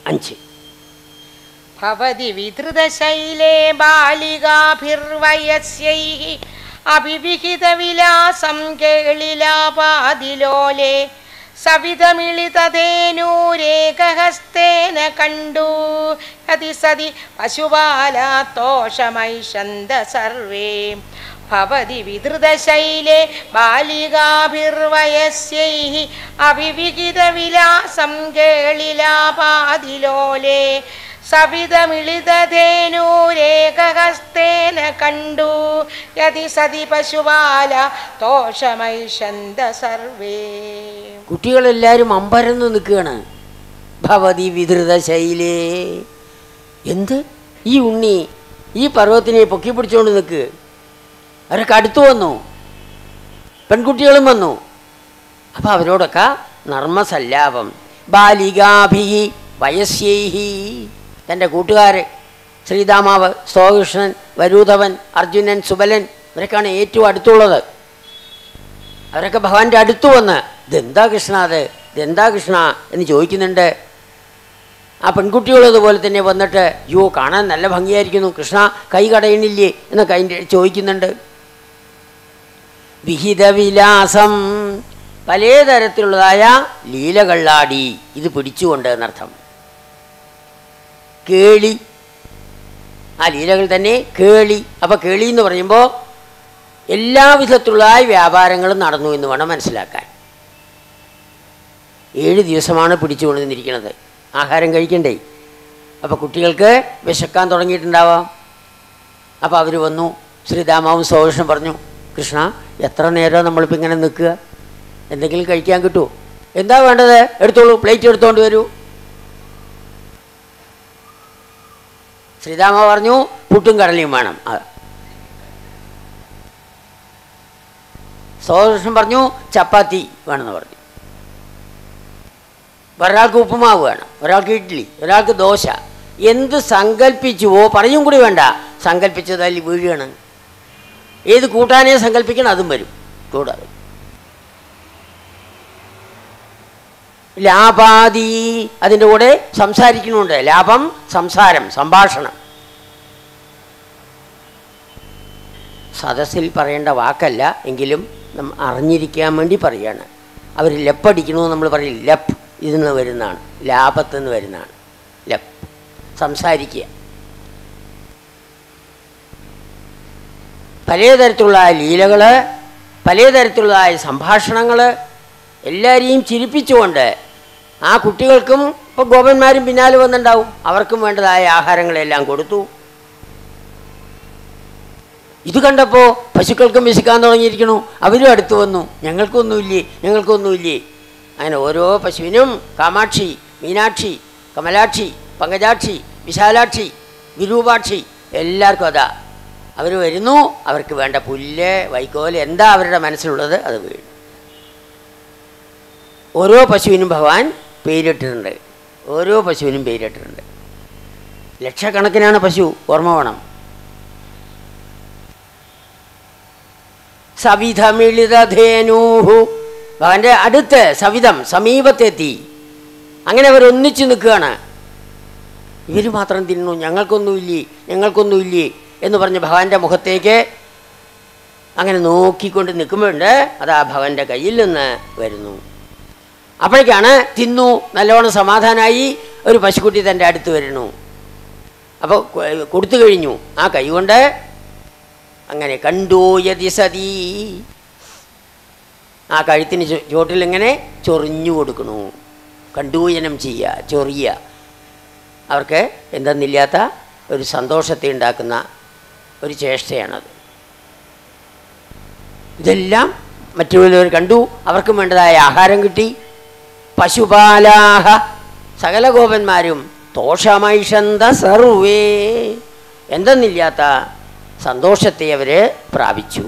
അഞ്ച് ഭവതി വിധൃതശൈലേ ബാലികാഭിർവയസ്യൈः അഭിവിഹിതവിലാസം കേളിലാപാതിലോലെ സവിതമിളിതധേനൂരേകഹസ്തേന കണ്ടു അതി സതി പശുപാലാത്തോഷമൈഷന്ത സർവേ ഭവതി വിധൃതശൈലേ ബാലികാഭിർവയസ്യൈः അഭിവിഹിതവിലാസം കേളിലാപാതിലോലെ സവിതമിളിതധേനൂരേകഹസ്തേന കണ്ടു യതി സതി പശുപാല തോഷമൈഷന്ത സർവേ കുട്ടികളെല്ലാവരും അമ്പരന്ന് നിൽക്കുകയാണ് ഭവതി വിധൃത ശൈലേ എന്ത് ഈ ഉണ്ണി ഈ പർവ്വത്തിനെ പൊക്കി പിടിച്ചുകൊണ്ട് നിൽക്ക് അവരൊക്കെ അടുത്തു വന്നു പെൺകുട്ടികളും വന്നു അപ്പം അവരോടൊക്കെ നർമ്മസല്ലാപം ബാലികാഭി വയസ്യൈഹി തൻ്റെ കൂട്ടുകാർ ശ്രീതാമാവ് സ്തോകൃഷ്ണൻ വരൂധവൻ അർജുനൻ സുബലൻ ഇവരൊക്കെയാണ് ഏറ്റവും അടുത്തുള്ളത് അവരൊക്കെ ഭഗവാന്റെ അടുത്ത് വന്ന് ഇതെന്താ കൃഷ്ണ അത് ഇതെന്താ കൃഷ്ണ എന്ന് ചോദിക്കുന്നുണ്ട് ആ പെൺകുട്ടികളും അതുപോലെ തന്നെ വന്നിട്ട് യോ കാണാൻ നല്ല ഭംഗിയായിരിക്കുന്നു കൃഷ്ണ കൈ കടയണില്ലേ എന്നൊക്കെ അതിൻ്റെ ചോദിക്കുന്നുണ്ട് വിഹിതവിലാസം പലതരത്തിലുള്ളതായ ലീലകള്ളാടി ഇത് പിടിച്ചുകൊണ്ട് എന്നർത്ഥം കേളി ആ ലീലകൾ തന്നെ കേളി അപ്പോൾ കേളി എന്ന് പറയുമ്പോൾ എല്ലാവിധത്തിലുള്ള വ്യാപാരങ്ങളും നടന്നു എന്ന് വേണം മനസ്സിലാക്കാൻ ഏഴ് ദിവസമാണ് പിടിച്ചു കൊണ്ടുവന്നിരിക്കുന്നത് ആഹാരം കഴിക്കണ്ടേ അപ്പോൾ കുട്ടികൾക്ക് വിശക്കാൻ തുടങ്ങിയിട്ടുണ്ടാവാം അപ്പോൾ അവർ വന്നു ശ്രീരാമാവും സോകൃഷ്ണൻ പറഞ്ഞു കൃഷ്ണ എത്ര നേരം നമ്മളിപ്പോൾ ഇങ്ങനെ നിൽക്കുക എന്തെങ്കിലും കഴിക്കാൻ കിട്ടുമോ എന്താ വേണ്ടത് എടുത്തോളൂ പ്ലേറ്റ് എടുത്തോണ്ട് വരൂ ശ്രീരാമ പറഞ്ഞു പുട്ടും കടലയും വേണം ആ. സോകൃഷ്ണൻ പറഞ്ഞു ചപ്പാത്തി വേണമെന്ന് പറഞ്ഞു ഒരാൾക്ക് ഉപ്പുമാവ് വേണം ഒരാൾക്ക് ഇഡ്ഡലി ഒരാൾക്ക് ദോശ എന്ത് സങ്കല്പിച്ചുവോ പറയും കൂടി വേണ്ട സങ്കല്പിച്ചത് അതിൽ വീഴുകയാണ് ഏത് കൂട്ടാനെ സങ്കല്പിക്കണം അതും വരും കൂടാതെ ലാഭാദി അതിൻ്റെ കൂടെ സംസാരിക്കുന്നുണ്ട് ലാഭം സംസാരം സംഭാഷണം സദസ്സിൽ പറയേണ്ട വാക്കല്ല എങ്കിലും നം അറിഞ്ഞിരിക്കാൻ വേണ്ടി പറയാണ് അവർ ലെപ്പടിക്കണമെന്ന് നമ്മൾ പറയും ലപ്പ് ഇതിൽ നിന്ന് വരുന്നതാണ് ലാഭത്തിൽ നിന്ന് വരുന്നതാണ് ലപ്പ് സംസാരിക്കുക പലതരത്തിലുള്ള ലീലകൾ പലതരത്തിലുള്ളതായ സംഭാഷണങ്ങൾ എല്ലാവരെയും ചിരിപ്പിച്ചുകൊണ്ട് ആ കുട്ടികൾക്കും ഇപ്പോൾ ഗോപന്മാരും പിന്നാലെ വന്നിട്ടുണ്ടാവും അവർക്കും വേണ്ടതായ ആഹാരങ്ങളെല്ലാം കൊടുത്തു ഇത് കണ്ടപ്പോൾ പശുക്കൾക്കും വിശക്കാൻ തുടങ്ങിയിരിക്കണു അവരും അടുത്ത് വന്നു ഞങ്ങൾക്കൊന്നുമില്ലേ ഞങ്ങൾക്കൊന്നുമില്ലേ അങ്ങനെ ഓരോ പശുവിനും കാമാക്ഷി മീനാക്ഷി കമലാക്ഷി പങ്കജാക്ഷി വിശാലാക്ഷി വിരൂപാക്ഷി എല്ലാവർക്കും അതാ അവർ വരുന്നു അവർക്ക് വേണ്ട പുല്ല് വൈക്കോല് എന്താ അവരുടെ മനസ്സിലുള്ളത് അത് വീഴും ഓരോ പശുവിനും ഭഗവാൻ പേരിട്ടിട്ടുണ്ട് ഓരോ പശുവിനും പേരിട്ടിട്ടുണ്ട് ലക്ഷക്കണക്കിനാണ് പശു ഓർമ്മ വേണം സവിധമിളിതധേനൂഹു ഭഗവാന്റെ അടുത്ത് സവിധം സമീപത്തെത്തി അങ്ങനെ അവർ ഒന്നിച്ചു നിൽക്കുകയാണ് ഇവർ മാത്രം തിന്നു ഞങ്ങൾക്കൊന്നുമില്ലേ ഞങ്ങൾക്കൊന്നുമില്ലേ എന്ന് പറഞ്ഞ് ഭഗവാന്റെ മുഖത്തേക്ക് അങ്ങനെ നോക്കിക്കൊണ്ട് നിൽക്കുമ്പോഴുണ്ട് അത് ആ ഭഗവാന്റെ കയ്യിൽ നിന്ന് വരുന്നു അപ്പോഴേക്കാണ് തിന്നു നല്ലോണം സമാധാനമായി ഒരു പശുക്കുട്ടി തൻ്റെ അടുത്ത് വരുന്നു അപ്പോൾ കൊടുത്തു കഴിഞ്ഞു ആ കൈ കൊണ്ട് അങ്ങനെ കണ്ടു യതി സതീ ആ കഴുത്തിന് ചു- ചുവട്ടിലിങ്ങനെ ചൊറിഞ്ഞു കൊടുക്കണു കണ്ടൂയനം ചെയ്യുക ചൊറിയുക അവർക്ക് എന്തെന്നില്ലാത്ത ഒരു സന്തോഷത്തെ ഉണ്ടാക്കുന്ന ഒരു ചേഷ്ടയാണത് ഇതെല്ലാം മറ്റുള്ളവർ കണ്ടു അവർക്കും വേണ്ടതായ ആഹാരം കിട്ടി പശുപാലാഹ സകല ഗോപന്മാരും തോഷമൈഷന്ത സർവേ എന്തെന്നില്ലാത്ത സന്തോഷത്തെ അവർ പ്രാപിച്ചു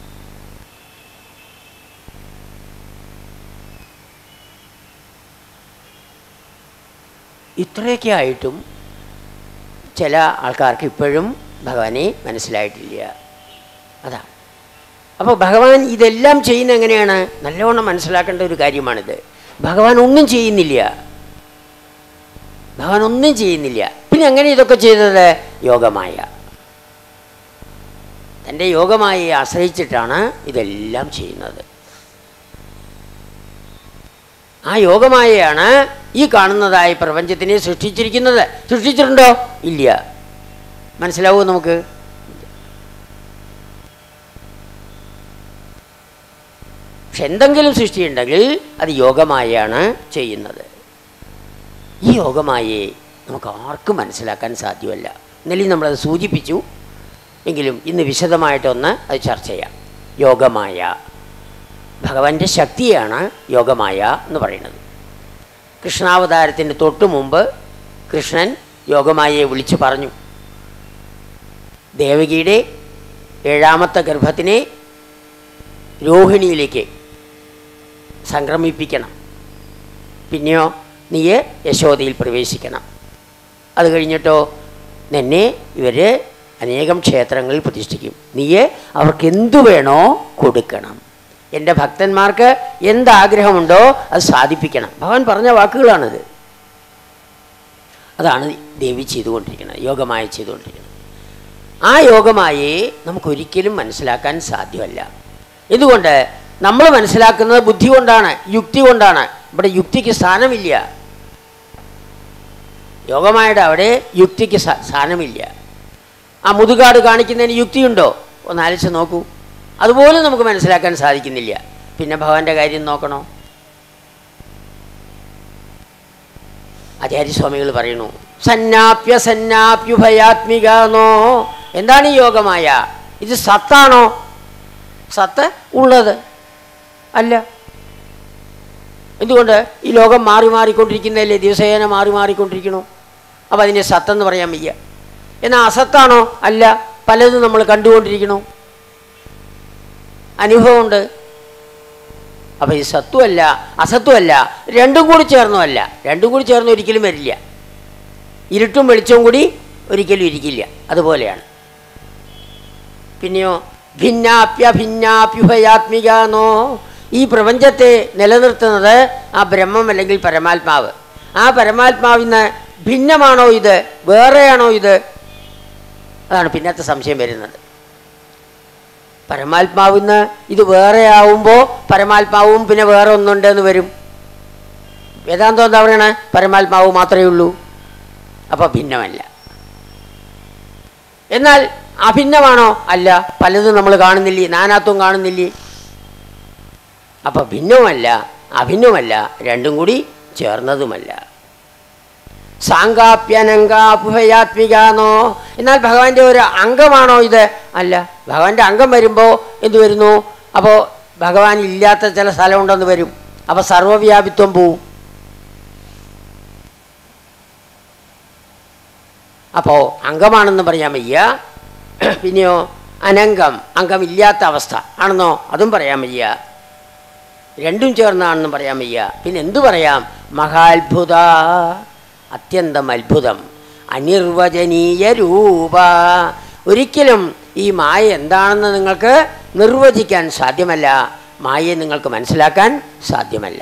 ഇത്രയൊക്കെ ആയിട്ടും ചില ആൾക്കാർക്ക് ഇപ്പോഴും ഭഗവാനെ മനസ്സിലായിട്ടില്ല അതാണ് അപ്പോൾ ഭഗവാൻ ഇതെല്ലാം ചെയ്യുന്ന എങ്ങനെയാണ് നല്ലവണ്ണം മനസ്സിലാക്കേണ്ട ഒരു കാര്യമാണിത് ഭഗവാൻ ഒന്നും ചെയ്യുന്നില്ല ഭഗവാൻ ഒന്നും ചെയ്യുന്നില്ല പിന്നെ എങ്ങനെ ഇതൊക്കെ ചെയ്തത് യോഗമായ തൻ്റെ യോഗമായയെ ആശ്രയിച്ചിട്ടാണ് ഇതെല്ലാം ചെയ്യുന്നത് ആ യോഗമായയാണ് ഈ കാണുന്നതായ പ്രപഞ്ചത്തിനെ സൃഷ്ടിച്ചിരിക്കുന്നത് സൃഷ്ടിച്ചിട്ടുണ്ടോ ഇല്ല മനസ്സിലാവുമോ നമുക്ക് പക്ഷെ എന്തെങ്കിലും സൃഷ്ടിയുണ്ടെങ്കിൽ അത് യോഗമായാണ് ചെയ്യുന്നത് ഈ യോഗമായയെ നമുക്ക് ആർക്കും മനസ്സിലാക്കാൻ സാധ്യമല്ല ഇന്നലെ നമ്മളത് സൂചിപ്പിച്ചു എങ്കിലും ഇന്ന് വിശദമായിട്ടൊന്ന് അത് ചർച്ച ചെയ്യാം യോഗമായ ഭഗവാന്റെ ശക്തിയാണ് യോഗമായ എന്ന് പറയുന്നത് കൃഷ്ണാവതാരത്തിന് തൊട്ടു മുമ്പ് കൃഷ്ണൻ യോഗമായയെ വിളിച്ചു പറഞ്ഞു ദേവകിയുടെ ഏഴാമത്തെ ഗർഭത്തിനെ രോഹിണിയിലേക്ക് സംക്രമിപ്പിക്കണം പിന്നെയോ നീയെ യശോദയിൽ പ്രവേശിക്കണം അത് കഴിഞ്ഞിട്ടോ നിന്നെ ഇവർ അനേകം ക്ഷേത്രങ്ങളിൽ പ്രതിഷ്ഠിക്കും നീയെ അവർക്ക് എന്തു വേണോ കൊടുക്കണം എൻ്റെ ഭക്തന്മാർക്ക് എന്താഗ്രഹമുണ്ടോ അത് സാധിപ്പിക്കണം ഭഗവാൻ പറഞ്ഞ വാക്കുകളാണിത് അതാണ് ദേവി ചെയ്തുകൊണ്ടിരിക്കുന്നത് യോഗമായി ചെയ്തുകൊണ്ടിരിക്കുന്നത് ആ യോഗമായെ നമുക്കൊരിക്കലും മനസ്സിലാക്കാൻ സാധ്യമല്ല എന്തുകൊണ്ട് നമ്മൾ മനസ്സിലാക്കുന്നത് ബുദ്ധി കൊണ്ടാണ് യുക്തി കൊണ്ടാണ് ഇവിടെ യുക്തിക്ക് സ്ഥാനമില്ല യോഗമായുടെ അവിടെ യുക്തിക്ക് സ്ഥാ- സ്ഥാനമില്ല ആ മുതുകാട് കാണിക്കുന്നതിന് യുക്തിയുണ്ടോ ഒന്ന് ആലോചിച്ച് നോക്കൂ അതുപോലും നമുക്ക് മനസ്സിലാക്കാൻ സാധിക്കുന്നില്ല പിന്നെ ഭഗവാന്റെ കാര്യം നോക്കണോ ആചാര്യസ്വാമികൾ പറയുന്നു സന്നാപ്യ സന്നാപ്യുഭയാത്മികാന്നോ എന്താണ് ഈ യോഗമായ ഇത് സത്താണോ സത്ത് ഉള്ളത് അല്ല എന്തുകൊണ്ട് ഈ ലോകം മാറി മാറിക്കൊണ്ടിരിക്കുന്നതല്ലേ ദിവസേന മാറി മാറിക്കൊണ്ടിരിക്കണു അപ്പോൾ അതിൻ്റെ സത്തെന്ന് പറയാൻ വയ്യ എന്നാൽ അസത്താണോ അല്ല പലതും നമ്മൾ കണ്ടുകൊണ്ടിരിക്കണു അനുഭവമുണ്ട് അപ്പോൾ ഈ സത്വമല്ല അസത്വമല്ല രണ്ടും കൂടി ചേർന്നുമല്ല രണ്ടും കൂടി ചേർന്ന് ഒരിക്കലും വരില്ല ഇരുട്ടും വെളിച്ചവും കൂടി ഒരിക്കലും ഇരിക്കില്ല അതുപോലെയാണ് പിന്നെയോ ഭിന്നാപ്യഭിന്നാപ്യുഭയാത്മികാന്നോ ഈ പ്രപഞ്ചത്തെ നിലനിർത്തുന്നത് ആ ബ്രഹ്മം അല്ലെങ്കിൽ പരമാത്മാവ് ആ പരമാത്മാവിന്ന് ഭിന്നമാണോ ഇത് വേറെയാണോ ഇത് അതാണ് പിന്നത്തെ സംശയം വരുന്നത് പരമാത്മാവിന്ന് ഇത് വേറെ ആവുമ്പോൾ പരമാത്മാവും പിന്നെ വേറെ ഒന്നുണ്ടെന്ന് വരും വേദാന്തം എന്താ പറയണേ പരമാത്മാവ് മാത്രമേ ഉള്ളൂ അപ്പോൾ ഭിന്നമല്ല എന്നാൽ അഭിന്നമാണോ അല്ല പലതും നമ്മൾ കാണുന്നില്ലേ നാനാത്വം കാണുന്നില്ലേ അപ്പോൾ ഭിന്നവുമല്ല അഭിന്നവുമല്ല രണ്ടും കൂടി ചേർന്നതുമല്ല സാങ്കാപ്യനങ്കാപുഭയാത്മികാന്നോ എന്നാൽ ഭഗവാന്റെ ഒരു അംഗമാണോ ഇത് അല്ല ഭഗവാന്റെ അംഗം വരുമ്പോൾ എന്ത് വരുന്നു അപ്പോൾ ഭഗവാൻ ഇല്ലാത്ത ചില സ്ഥലമുണ്ടെന്ന് വരും അപ്പോൾ സർവവ്യാപിത്വം പോവും അപ്പോൾ അംഗമാണെന്ന് പറയാൻ വയ്യ പിന്നെയോ അനംഗം അംഗമില്ലാത്ത അവസ്ഥ ആണെന്നോ അതും പറയാൻ വയ്യ രണ്ടും ചേർന്നാണെന്നും പറയാൻ വയ്യ പിന്നെ എന്തു പറയാം മഹാത്ഭുത അത്യന്തം അത്ഭുതം അനിർവചനീയ രൂപ ഒരിക്കലും ഈ മായ എന്താണെന്ന് നിങ്ങൾക്ക് നിർവചിക്കാൻ സാധ്യമല്ല മായയെ നിങ്ങൾക്ക് മനസ്സിലാക്കാൻ സാധ്യമല്ല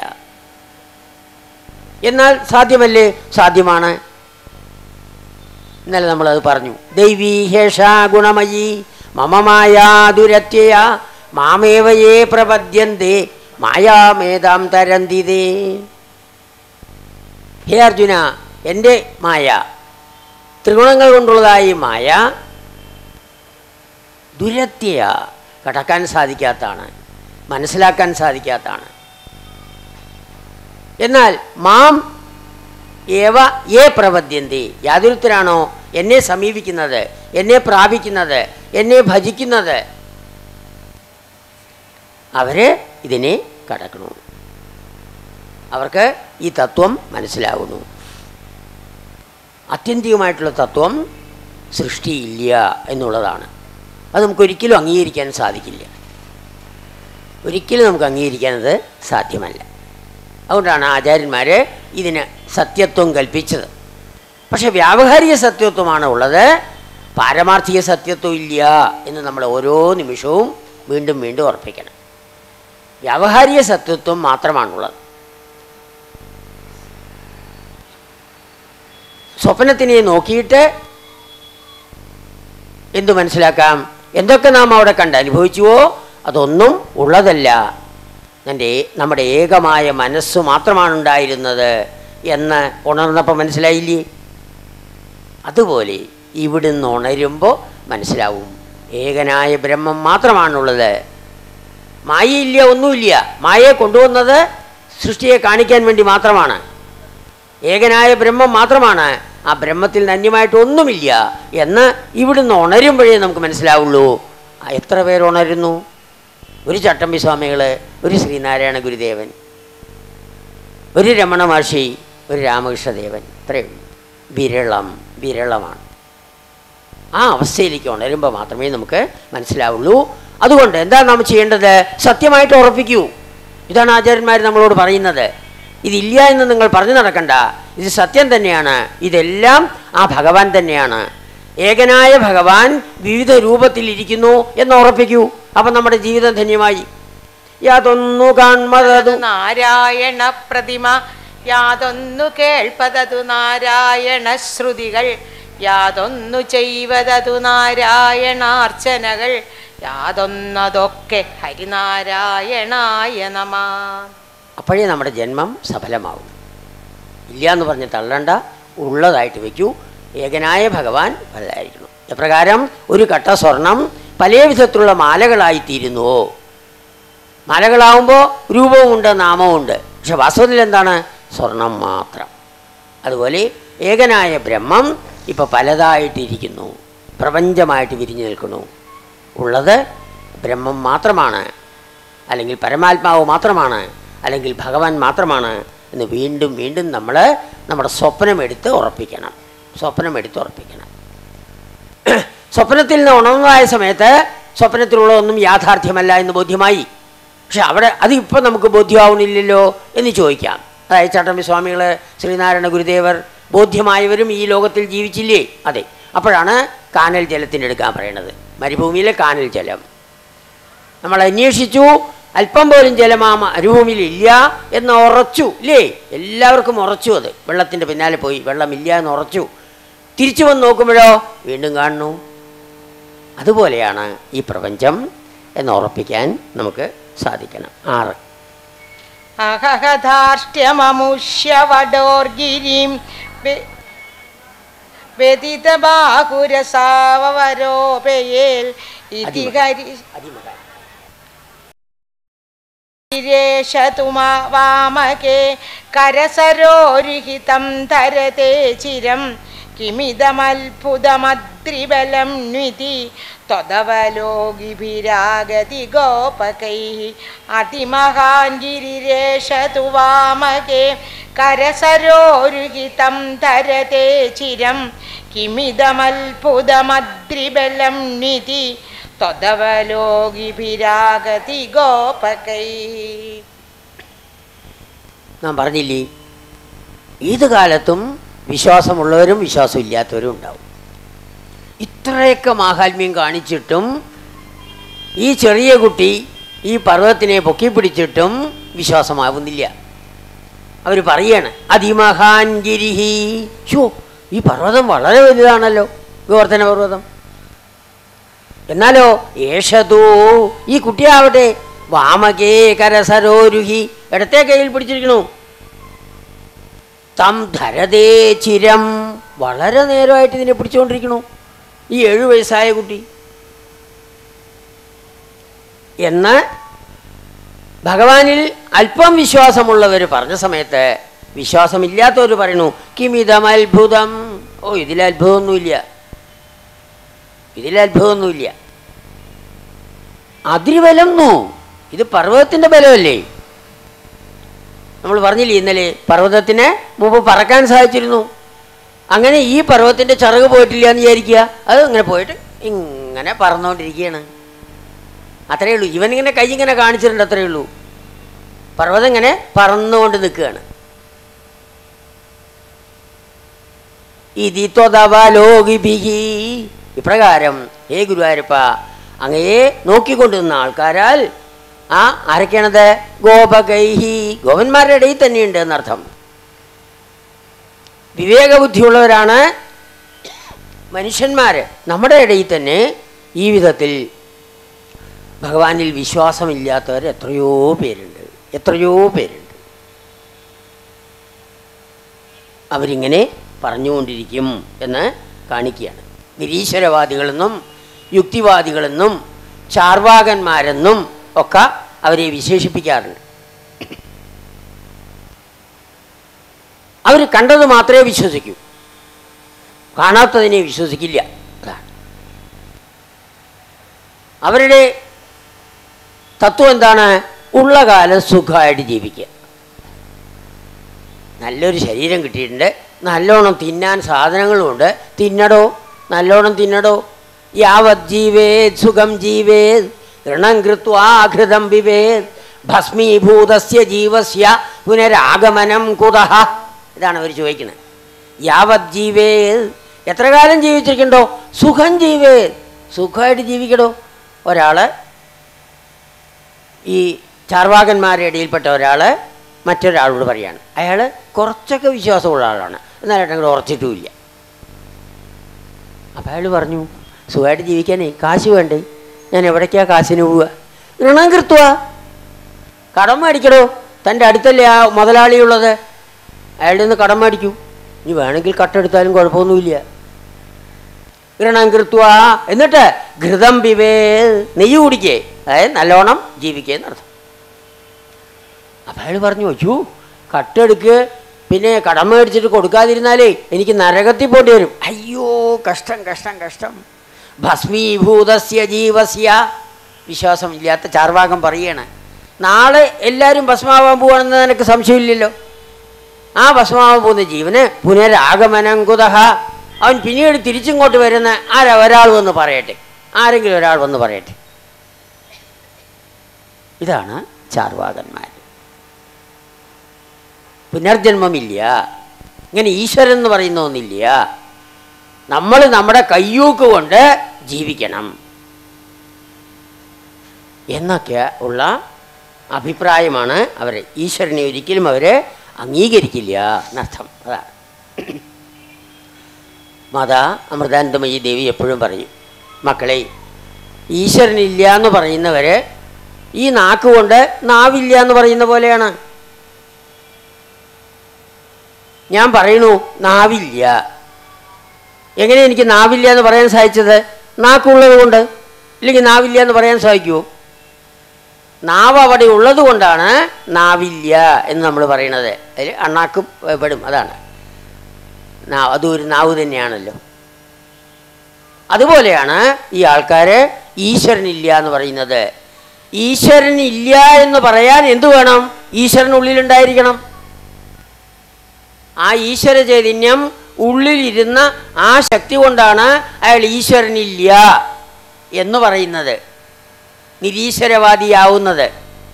എന്നാൽ സാധ്യമല്ലേ സാധ്യമാണ് ഇന്നലെ നമ്മളത് പറഞ്ഞു ദൈവീ ഹേഷ ഗുണമയി മമമായാ ദുരത്യയ മാമേവയേ പ്രപദ്യന്തേ മായാമേതാം തരന്തിതേ ഹേ അർജുന എൻ്റെ മായ ത്രിഗുണങ്ങൾ കൊണ്ടുള്ളതായി മായ ദുരത്യയ കടക്കാൻ സാധിക്കാത്തതാണ് മനസ്സിലാക്കാൻ സാധിക്കാത്തതാണ് എന്നാൽ മാം ഏവ ഏ പ്രപദ്യന്തി യാതൊരുത്തരാണോ എന്നെ സമീപിക്കുന്നത് എന്നെ പ്രാപിക്കുന്നത് എന്നെ ഭജിക്കുന്നത് അവര് ഇതിനെ കടക്കണു അവർക്ക് ഈ തത്വം മനസ്സിലാകുന്നു ആത്യന്തികമായിട്ടുള്ള തത്വം സൃഷ്ടിയില്ല എന്നുള്ളതാണ് അത് നമുക്കൊരിക്കലും അംഗീകരിക്കാൻ സാധിക്കില്ല ഒരിക്കലും നമുക്ക് അംഗീകരിക്കാനത് സാധ്യമല്ല അതുകൊണ്ടാണ് ആചാര്യന്മാർ ഇതിന് സത്യത്വം കൽപ്പിച്ചത് പക്ഷെ വ്യാവഹാരിക സത്യത്വമാണ് ഉള്ളത് പാരമാർത്ഥിക സത്യത്വം ഇല്ല എന്ന് നമ്മൾ ഓരോ നിമിഷവും വീണ്ടും വീണ്ടും ഉറപ്പിക്കണം വ്യാവഹാരിക സത്യത്വം മാത്രമാണുള്ളത് സ്വപ്നത്തിനെ നോക്കിയിട്ട് എന്തു മനസ്സിലാക്കാം എന്തൊക്കെ നാം അവിടെ കണ്ട് അനുഭവിച്ചുവോ അതൊന്നും ഉള്ളതല്ല എൻ്റെ നമ്മുടെ ഏകമായ മനസ്സ് മാത്രമാണ് ഉണ്ടായിരുന്നത് എന്ന് ഉണർന്നപ്പോൾ മനസ്സിലായില്ലേ അതുപോലെ ഇവിടുന്ന് ഉണരുമ്പോൾ മനസ്സിലാവും ഏകനായ ബ്രഹ്മം മാത്രമാണുള്ളത് മായയില്ല ഒന്നുമില്ല മായയെ കൊണ്ടുവന്നത് സൃഷ്ടിയെ കാണിക്കാൻ വേണ്ടി മാത്രമാണ് ഏകനായ ബ്രഹ്മം മാത്രമാണ് ആ ബ്രഹ്മത്തിൽ നന്യമായിട്ട് ഒന്നുമില്ല എന്ന് ഇവിടുന്ന് ഉണരുമ്പോഴേ നമുക്ക് മനസ്സിലാവുള്ളൂ ആ എത്ര പേർ ഉണരുന്നു ഒരു ചട്ടമ്പി സ്വാമികൾ ഒരു ശ്രീനാരായണ ഗുരുദേവൻ ഒരു രമണ മഹർഷി ഒരു രാമകൃഷ്ണദേവൻ ഇത്രയും വിരളം വിരളമാണ് ആ അവസ്ഥയിലേക്ക് ഉണരുമ്പോൾ മാത്രമേ നമുക്ക് മനസ്സിലാവുള്ളൂ അതുകൊണ്ട് എന്താ നാം ചെയ്യേണ്ടത് സത്യമായിട്ട് ഉറപ്പിക്കൂ ഇതാണ് ആചാര്യന്മാർ നമ്മളോട് പറയുന്നത് ഇതില്ല എന്ന് നിങ്ങൾ പറഞ്ഞു നടക്കണ്ട ഇത് സത്യം തന്നെയാണ് ഇതെല്ലാം ആ ഭഗവാൻ തന്നെയാണ് ഏകനായ ഭഗവാൻ വിവിധ രൂപത്തിലിരിക്കുന്നു എന്ന് ഉറപ്പിക്കൂ അപ്പം നമ്മുടെ ജീവിതം ധന്യമായി യാതൊന്നു കാൺമതതു നാരായണ പ്രതിമ യാതൊന്നു കേൾപ്പതതു നാരായണ ശ്രുതികൾ യാതൊന്നു ചെയ്വതതു നാരായണാർച്ചനകൾ യാതൊന്നതൊക്കെ ഹരിനാരായണായ നമ അപ്പോഴേ നമ്മുടെ ജന്മം സഫലമാവും ഇല്ല എന്ന് പറഞ്ഞ് തള്ളണ്ട ഉള്ളതായിട്ട് വയ്ക്കൂ ഏകനായ ഭഗവാൻ വലുതായിരിക്കണം എപ്രകാരം ഒരു കട്ട സ്വർണം പല വിധത്തിലുള്ള മാലകളായിത്തീരുന്നുവോ മാലകളാവുമ്പോൾ രൂപവുമുണ്ട് നാമവുമുണ്ട് പക്ഷെ വാസ്തവത്തിൽ എന്താണ് സ്വർണം മാത്രം അതുപോലെ ഏകനായ ബ്രഹ്മം ഇപ്പോൾ പലതായിട്ടിരിക്കുന്നു പ്രപഞ്ചമായിട്ട് വിരിഞ്ഞു നിൽക്കുന്നു ഉള്ളത് ബ്രഹ്മം മാത്രമാണ് അല്ലെങ്കിൽ പരമാത്മാവ് മാത്രമാണ് അല്ലെങ്കിൽ ഭഗവാൻ മാത്രമാണ് എന്ന് വീണ്ടും വീണ്ടും നമ്മൾ നമ്മുടെ സ്വപ്നമെടുത്ത് ഉറപ്പിക്കണം സ്വപ്നമെടുത്ത് ഉറപ്പിക്കണം സ്വപ്നത്തിൽ നിന്ന് ഉണർന്നതായ സമയത്ത് സ്വപ്നത്തിലുള്ളതൊന്നും യാഥാർത്ഥ്യമല്ല എന്ന് ബോധ്യമായി പക്ഷെ അവിടെ അത് ഇപ്പം നമുക്ക് ബോധ്യമാവുന്നില്ലല്ലോ എന്ന് ചോദിക്കാം അതായത് ചട്ടമ്പി സ്വാമികൾ ശ്രീനാരായണ ഗുരുദേവർ ബോധ്യമായവരും ഈ ലോകത്തിൽ ജീവിച്ചില്ലേ അതെ അപ്പോഴാണ് കാനൽ ജലത്തിൻ്റെ എടുക്കാൻ പറയണത് മരുഭൂമിയിലെ കാനൽ ജലം നമ്മൾ അന്വേഷിച്ചു അല്പം പോലും ജലം ആ മരുഭൂമിയിൽ ഇല്ല എന്ന് ഉറച്ചു ഇല്ലേ എല്ലാവർക്കും ഉറച്ചു അത് വെള്ളത്തിൻ്റെ പിന്നാലെ പോയി വെള്ളമില്ല എന്ന് ഉറച്ചു തിരിച്ചു വന്ന് നോക്കുമ്പോഴോ വീണ്ടും കാണുന്നു അതുപോലെയാണ് ഈ പ്രപഞ്ചം എന്ന് ഉറപ്പിക്കാൻ നമുക്ക് സാധിക്കണം ആറ് അഹഹധാർഷ്ട്യമമുഷ്യവടോർഗിരിം വ്യതിതബാകുരസാവരോപയേൽ ഇതി ഹരി വാമകേ കരസരോരുഹിതം ധരത്തെ ചിരം കിമിതമത്ഭുതമദ്രിബലം ന്വിതി ത്വതവലോകിഭിരാഗതി ഗോപകൈः അതിമഹാൻ ഗിരിരേഷതു വാമകേ കരസരോരുഹിതം ധരത്തെ ചിരം കിമിതമത്ഭുതമദ്രിബലം ന്വിതി ത്വതവലോകിഭിരാഗതി ഗോപകൈः നാം പറഞ്ഞില്ലേ ഏത് കാലത്തും വിശ്വാസമുള്ളവരും വിശ്വാസമില്ലാത്തവരും ഉണ്ടാവും ഇത്രയൊക്കെ മാഹാത്മ്യം കാണിച്ചിട്ടും ഈ ചെറിയ കുട്ടി ഈ പർവ്വതത്തിനെ പൊക്കിപ്പിടിച്ചിട്ടും വിശ്വാസമാവുന്നില്ല അവർ പറയാണ് അതിമഹാൻ ഗിരിഹി ഷോ ഈ പർവ്വതം വളരെ വലുതാണല്ലോ ഗോവർദ്ധന പർവ്വതം എന്നാലോ ഏഷതോ ഈ കുട്ടിയാവട്ടെ വാമകേ കരസരോരുഹി ഇടത്തെ കയ്യിൽ പിടിച്ചിരിക്കണു തം ധരതേ ചിരം വളരെ നേരമായിട്ട് ഇതിനെ പിടിച്ചുകൊണ്ടിരിക്കണു ഈ ഏഴു വയസ്സായ കുട്ടി എന്ന് ഭഗവാനിൽ അല്പം വിശ്വാസമുള്ളവർ പറഞ്ഞ സമയത്ത് വിശ്വാസമില്ലാത്തവർ പറയുന്നു കിമിതം അത്ഭുതം ഓ ഇതിൽ അത്ഭുതമൊന്നുമില്ല ഇതിൽ അത്ഭുതമൊന്നുമില്ല അതിര് ബലംന്നു ഇത് പർവ്വതത്തിൻ്റെ ബലമല്ലേ നമ്മൾ പറഞ്ഞില്ലേ ഇന്നലെ പർവ്വതത്തിന് മുമ്പ് പറക്കാൻ സാധിച്ചിരുന്നു അങ്ങനെ ഈ പർവ്വതത്തിൻ്റെ ചിറക് പോയിട്ടില്ല എന്ന് വിചാരിക്കുക അത് ഇങ്ങനെ പോയിട്ട് ഇങ്ങനെ പറന്നുകൊണ്ടിരിക്കുകയാണ് അത്രയേ ഉള്ളൂ ഇവനിങ്ങനെ കൈ ഇങ്ങനെ കാണിച്ചിട്ടുണ്ട് അത്രയേ ഉള്ളൂ പർവ്വതം ഇങ്ങനെ പറന്നുകൊണ്ട് നിൽക്കുകയാണ് ഇതി ത്വതവലോകിഭിഹി ഇപ്രകാരം ഹേ ഗുരുവായൂരപ്പ അങ്ങയെ നോക്കിക്കൊണ്ടിരുന്ന ആൾക്കാരാൽ ആ ആരൊക്കെയാണത് ഗോപകൈഹി ഗോപന്മാരുടെ ഇടയിൽ തന്നെയുണ്ട് എന്നർത്ഥം വിവേകബുദ്ധിയുള്ളവരാണ് മനുഷ്യന്മാർ നമ്മുടെ ഇടയിൽ തന്നെ ഈ വിധത്തിൽ ഭഗവാനിൽ വിശ്വാസമില്ലാത്തവർ എത്രയോ പേരുണ്ട് എത്രയോ പേരുണ്ട് അവരിങ്ങനെ പറഞ്ഞുകൊണ്ടിരിക്കും എന്ന് കാണിക്കുകയാണ് നിരീശ്വരവാദികളെന്നും യുക്തിവാദികളെന്നും ചാർവാകന്മാരെന്നും ഒക്കെ അവരെ വിശേഷിപ്പിക്കാറുണ്ട് അവർ കണ്ടത് മാത്രമേ വിശ്വസിക്കൂ കാണാത്തതിനെ വിശ്വസിക്കില്ല അതാണ് അവരുടെ തത്വം എന്താണ് ഉള്ള കാലം സുഖമായിട്ട് ജീവിക്കുക നല്ലൊരു ശരീരം കിട്ടിയിട്ടുണ്ട് നല്ലോണം തിന്നാൻ സാധനങ്ങളുമുണ്ട് തിന്നടോ നല്ലോണം തിന്നടോ യാവത് ജീവേത് സുഖം ജീവേത് ഋണം കൃത്വാഘൃതം വിവേത് ഭസ്മീഭൂതസ്യ ജീവസ്യ പുനരാഗമനം കുതഹ ഇതാണ് അവർ ചോദിക്കുന്നത് യാവത് ജീവേത് എത്ര കാലം ജീവിച്ചിരിക്കണ്ടോ സുഖം ജീവേത് സുഖമായിട്ട് ജീവിക്കടോ ഒരാൾ ഈ ചാർവാകന്മാരുടെ ഇടയിൽപ്പെട്ട ഒരാൾ മറ്റൊരാളോട് പറയാണ് അയാൾ കുറച്ചൊക്കെ വിശ്വാസമുള്ള ആളാണ് എന്നാലും അങ്ങോട്ട് ഉറച്ചിട്ടുമില്ല അപ്പം അയാൾ പറഞ്ഞു സുഖമായിട്ട് ജീവിക്കാനേ കാശ് വേണ്ടേ ഞാൻ എവിടേക്കാ കാശിന് പോവുക ഋണം കൃത്വ കടം മേടിക്കടോ തൻ്റെ അടുത്തല്ലേ ആ മുതലാളിയുള്ളത് അയാളുടെ നിന്ന് കടം മേടിക്കൂ ഇനി വേണമെങ്കിൽ കട്ടെടുത്താലും കുഴപ്പമൊന്നുമില്ല ഋണം കൃത്വ എന്നിട്ട് ഘൃതം പിവേ നെയ്യ് കുടിക്കേ അതായത് നല്ലോണം ജീവിക്കേ എന്നർത്ഥം അപ്പം അയാൾ പറഞ്ഞു അയ്യോ കട്ടെടുക്ക് പിന്നെ കടം മേടിച്ചിട്ട് കൊടുക്കാതിരുന്നാലേ എനിക്ക് നരകത്തിൽ പോണ്ടി വരും അയ്യോ കഷ്ടം കഷ്ടം കഷ്ടം ഭസ്മീഭൂതസ്യ ജീവസ്യ വിശ്വാസമില്ലാത്ത ചാർവാകം പറയാണ് നാളെ എല്ലാവരും ഭസ്മാവാൻ പോവാണെന്ന് നിനക്ക് സംശയമില്ലല്ലോ ആ ഭസ്മാവാൻ പോകുന്ന ജീവന് പുനരാഗമനം കുതഹ അവൻ പിന്നീട് തിരിച്ചിങ്ങോട്ട് വരുന്ന ആരാ ഒരാൾ വന്ന് പറയട്ടെ ആരെങ്കിലും ഒരാൾ വന്ന് പറയട്ടെ ഇതാണ് ചാർവാകന്മാർ പുനർജന്മമില്ല ഇങ്ങനെ ഈശ്വരൻ എന്ന് പറയുന്ന ഒന്നില്ല നമ്മൾ നമ്മുടെ കയ്യൂക്ക് കൊണ്ട് ജീവിക്കണം എന്നൊക്കെ ഉള്ള അഭിപ്രായമാണ് അവർ ഈശ്വരനെ ഒരിക്കലും അവർ അംഗീകരിക്കില്ല എന്നർത്ഥം അതാണ് മാതാ അമൃതാനന്ദമയി ദേവി എപ്പോഴും പറയും മക്കളെ ഈശ്വരനില്ല എന്ന് പറയുന്നവർ ഈ നാക്ക് കൊണ്ട് നാവില്ല എന്ന് പറയുന്ന പോലെയാണ് ഞാൻ പറയണു നാവില്ല എങ്ങനെ എനിക്ക് നാവില്ല എന്ന് പറയാൻ സാധിച്ചത് നാക്കുള്ളത് കൊണ്ട് ഇല്ലെങ്കിൽ നാവില്ല എന്ന് പറയാൻ സാധിക്കുമോ നാവ് അവിടെ ഉള്ളത് കൊണ്ടാണ് നാവില്ല എന്ന് നമ്മൾ പറയണത് അതിൽ അണ്ണാക്കും ഏ, പെടും അതാണ് നാ- അതും ഒരു നാവ് തന്നെയാണല്ലോ അതുപോലെയാണ് ഈ ആൾക്കാർ ഈശ്വരനില്ല എന്ന് പറയുന്നത് ഈശ്വരൻ ഇല്ല എന്ന് പറയാൻ എന്തു വേണം ഈശ്വരൻ ഉള്ളിലുണ്ടായിരിക്കണം ആ ഈശ്വര ചൈതന്യം ഉള്ളിലിരുന്ന ആ ശക്തി കൊണ്ടാണ് അയാൾ ഈശ്വരനില്ല എന്ന് പറയുന്നത് നിരീശ്വരവാദിയാവുന്നത്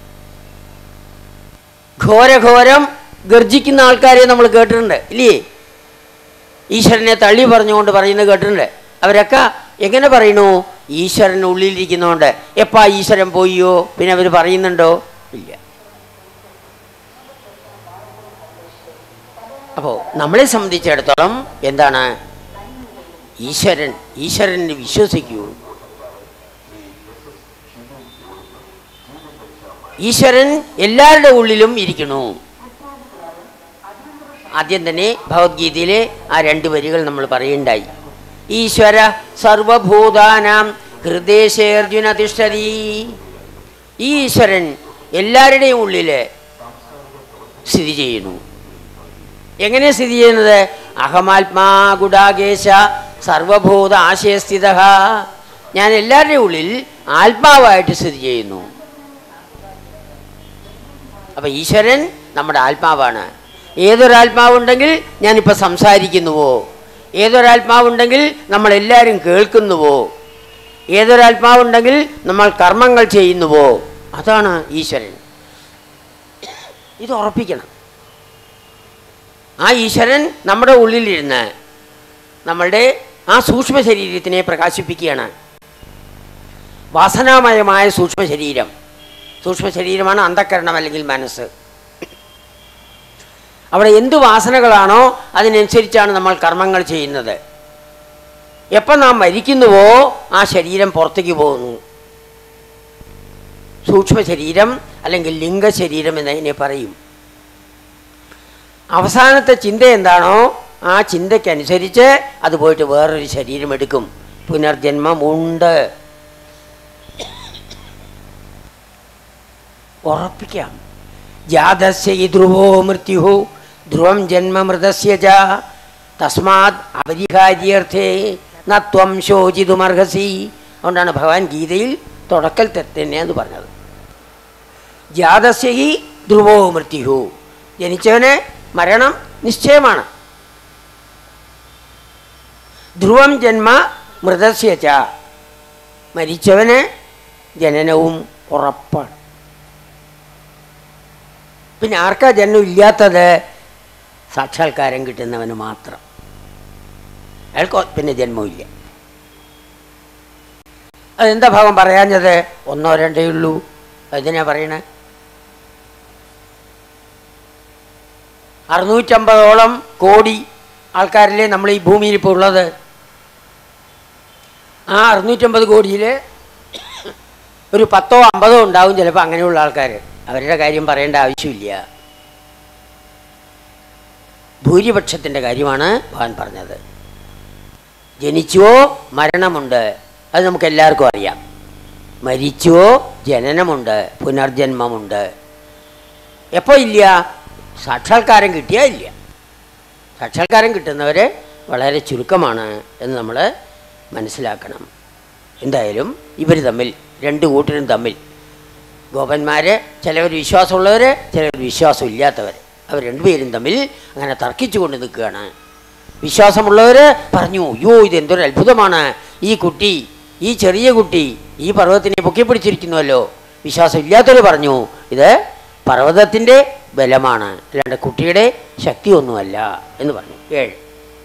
ഘോരഘോരം ഗർജിക്കുന്ന ആൾക്കാരെ നമ്മൾ കേട്ടിട്ടുണ്ട് ഇല്ലേ ഈശ്വരനെ തള്ളി പറഞ്ഞുകൊണ്ട് പറയുന്നത് കേട്ടിട്ടുണ്ട് അവരൊക്കെ എങ്ങനെ പറയണു ഈശ്വരൻ ഉള്ളിലിരിക്കുന്നതുകൊണ്ട് എപ്പാ ഈശ്വരൻ പോയോ പിന്നെ അവർ പറയുന്നുണ്ടോ ഇല്ല അപ്പോൾ നമ്മളെ സംബന്ധിച്ചിടത്തോളം എന്താണ് ഈശ്വരൻ ഈശ്വരനെ വിശ്വസിക്കൂ ഈശ്വരൻ എല്ലാവരുടെ ഉള്ളിലും ഇരിക്കണു ആദ്യം തന്നെ ഭഗവത്ഗീതയിലെ ആ രണ്ട് വരികൾ നമ്മൾ പറയുണ്ടായി ഈശ്വര സർവഭൂതാനാം ഹൃദയശേർജുന തിഷ്ടതി ഈ ഈശ്വരൻ എല്ലാവരുടെയും ഉള്ളിൽ സ്ഥിതി ചെയ്യുന്നു എങ്ങനെ സ്ഥിതി ചെയ്യുന്നത് അഹമാത്മാ ഗുഡാകേശ സർവഭൂത ആശയസ്ഥിത ഞാൻ എല്ലാവരുടെയും ഉള്ളിൽ ആത്മാവായിട്ട് സ്ഥിതി ചെയ്യുന്നു അപ്പൊ ഈശ്വരൻ നമ്മുടെ ആത്മാവാണ് ഏതൊരാത്മാവുണ്ടെങ്കിൽ ഞാനിപ്പോൾ സംസാരിക്കുന്നുവോ ഏതൊരാത്മാവുണ്ടെങ്കിൽ നമ്മളെല്ലാവരും കേൾക്കുന്നുവോ ഏതൊരാത്മാവുണ്ടെങ്കിൽ നമ്മൾ കർമ്മങ്ങൾ ചെയ്യുന്നുവോ അതാണ് ഈശ്വരൻ ഇത് ഉറപ്പിക്കണം ആ ഈശ്വരൻ നമ്മുടെ ഉള്ളിലിരുന്ന് നമ്മളുടെ ആ സൂക്ഷ്മ ശരീരത്തിനെ പ്രകാശിപ്പിക്കുകയാണ് വാസനാമയമായ സൂക്ഷ്മ ശരീരം സൂക്ഷ്മ ശരീരമാണ് അന്ധക്കരണം അല്ലെങ്കിൽ മനസ്സ് അവിടെ എന്ത് വാസനകളാണോ അതിനനുസരിച്ചാണ് നമ്മൾ കർമ്മങ്ങൾ ചെയ്യുന്നത് എപ്പം നാം മരിക്കുന്നുവോ ആ ശരീരം പുറത്തേക്ക് പോകുന്നു സൂക്ഷ്മ ശരീരം അല്ലെങ്കിൽ ലിംഗ ശരീരം എന്നതിനെ പറയും അവസാനത്തെ ചിന്ത എന്താണോ ആ ചിന്തയ്ക്കനുസരിച്ച് അത് പോയിട്ട് വേറൊരു ശരീരം എടുക്കും പുനർജന്മമുണ്ട് ഉറപ്പിക്കാം ജാതസ്യ ഈ ധ്രുവോ മൃത്യു ധ്രുവം ജന്മമൃതസ്യ ച തസ്മാത് അപരിഹാര്യർത്ഥേ നത്വം ശോചിതുമർഹസി അതുകൊണ്ടാണ് ഭഗവാൻ ഗീതയിൽ തുടക്കൽ തന്നെയെന്ന് പറഞ്ഞത് ജാതസ്യ ഹി ധ്രുവോ മൃത്യു ജനിച്ചവന് മരണം നിശ്ചയമാണ് ധ്രുവം ജന്മ മൃതസ്യ ച മരിച്ചവന് ജനനവും ഉറപ്പാണ് പിന്നെ ആർക്കാ ജന്മം ഇല്ലാത്തത് സാക്ഷാത്കാരം കിട്ടുന്നവന് മാത്രം അയാൾക്ക് പിന്നെ ജന്മമില്ല അതെന്താ ഭാഗം പറയാഞ്ഞത് ഒന്നോ രണ്ടേ ഉള്ളൂ അതിനാ പറയണേ അറുന്നൂറ്റമ്പതോളം കോടി ആൾക്കാരിലെ നമ്മൾ ഈ ഭൂമിയിൽ ഇപ്പോൾ ഉള്ളത് ആ അറുന്നൂറ്റമ്പത് കോടിയിൽ ഒരു പത്തോ അമ്പതോ ഉണ്ടാവും ചിലപ്പോൾ അങ്ങനെയുള്ള ആൾക്കാർ അവരുടെ കാര്യം പറയേണ്ട ആവശ്യമില്ല ഭൂരിപക്ഷത്തിൻ്റെ കാര്യമാണ് ഭഗവാൻ പറഞ്ഞത് ജനിച്ചുവോ മരണമുണ്ട് അത് നമുക്ക് എല്ലാവർക്കും അറിയാം മരിച്ചുവോ ജനനമുണ്ട് പുനർജന്മമുണ്ട് എപ്പോൾ ഇല്ല സാക്ഷാത്കാരം കിട്ടിയാൽ ഇല്ല സാക്ഷാത്കാരം കിട്ടുന്നവർ വളരെ ചുരുക്കമാണ് എന്ന് നമ്മൾ മനസ്സിലാക്കണം എന്തായാലും ഇവർ തമ്മിൽ രണ്ട് കൂട്ടരും തമ്മിൽ ഗോപന്മാർ ചിലവർ വിശ്വാസമുള്ളവർ ചിലവർ വിശ്വാസം ഇല്ലാത്തവർ അവർ രണ്ടുപേരും തമ്മിൽ അങ്ങനെ തർക്കിച്ചു കൊണ്ട് നിൽക്കുകയാണ് വിശ്വാസമുള്ളവർ പറഞ്ഞു അയ്യോ ഇത് എന്തൊരു അത്ഭുതമാണ് ഈ കുട്ടി ഈ ചെറിയ കുട്ടി ഈ പർവ്വതത്തിനെ പൊക്കിപ്പിടിച്ചിരിക്കുന്നുവല്ലോ വിശ്വാസം ഇല്ലാത്തവർ പറഞ്ഞു ഇത് പർവ്വതത്തിൻ്റെ ബലമാണ് അല്ലാണ്ട് കുട്ടിയുടെ ശക്തിയൊന്നുമല്ല എന്ന് പറഞ്ഞു ഏഴ്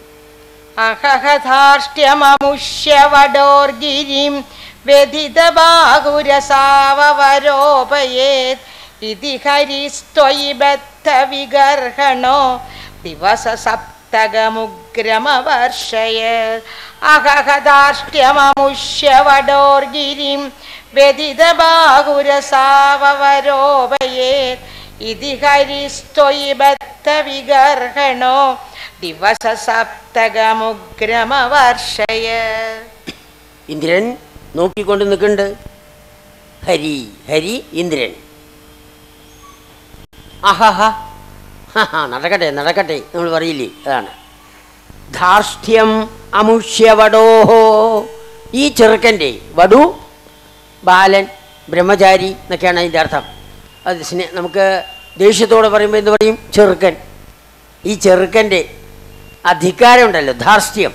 അഹഹധാർഷ്ട്യമമുഷ്യവടോർഗിരിം വ്യഥിതബാഹുരസാവരോപയേത് ഇതി ഹരിസ്ത്വയി ബദ്ധവിഗർഹണോ ദിവസ സപ്തകമുഗ്രമവർഷയ അഹഹധാർഷ്ട്യമമുഷ്യവടോർഗിരിം വ്യഥിതബാഹുരസാവരോപയേത് ഇതി ഹരിസ്ത്വയി ബദ്ധവിഗർഹണോ ദിവസ സപ്തകമുഗ്രമവർഷയ ഇന്ദ്രൻ നോക്കിക്കൊണ്ട് നിൽക്കുന്നുണ്ട് ഹരി ഹരി ഇന്ദ്രൻ ആഹാഹ ഹാ നടക്കട്ടെ നടക്കട്ടെ നമ്മൾ പറയില്ലേ അതാണ് ധാർഷ്ട്യം അമുഷ്യവടോഹോ ഈ ചെറുക്കൻ്റെ വടു ബാലൻ ബ്രഹ്മചാരി എന്നൊക്കെയാണ് അതിൻ്റെ അർത്ഥം അത് സ്നേ നമുക്ക് ദേഷ്യത്തോടെ പറയുമ്പോൾ എന്ത് പറയും ചെറുക്കൻ ഈ ചെറുക്കൻ്റെ അധികാരമുണ്ടല്ലോ ധാർഷ്ട്യം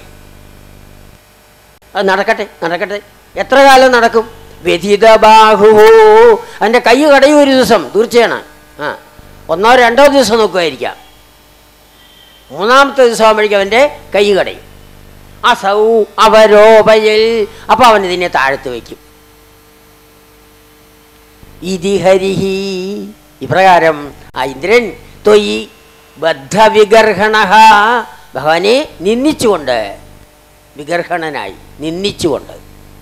അത് നടക്കട്ടെ നടക്കട്ടെ എത്ര കാലം നടക്കും വ്യഥിത ബാഹുവോ അവൻ്റെ കൈ കടയും ഒരു ദിവസം തീർച്ചയാണ് ആ ഒന്നോ രണ്ടോ ദിവസം നോക്കുമായിരിക്കാം മൂന്നാമത്തെ ദിവസം ആകുമ്പോഴേക്കും അവൻ്റെ കൈ കടയും അസൗ അവരോപയൽ അപ്പോൾ അവൻ ഇതിനെ താഴത്ത് വയ്ക്കും ഇതി ഹരിഹി ഇപ്രകാരം ആ ഇന്ദ്രൻ തൊയ് ബദ്ധവിഗർഹണ ഭഗവാനെ നിന്ദിച്ചുകൊണ്ട് വിഗർഹണനായി നിന്ദിച്ചുകൊണ്ട്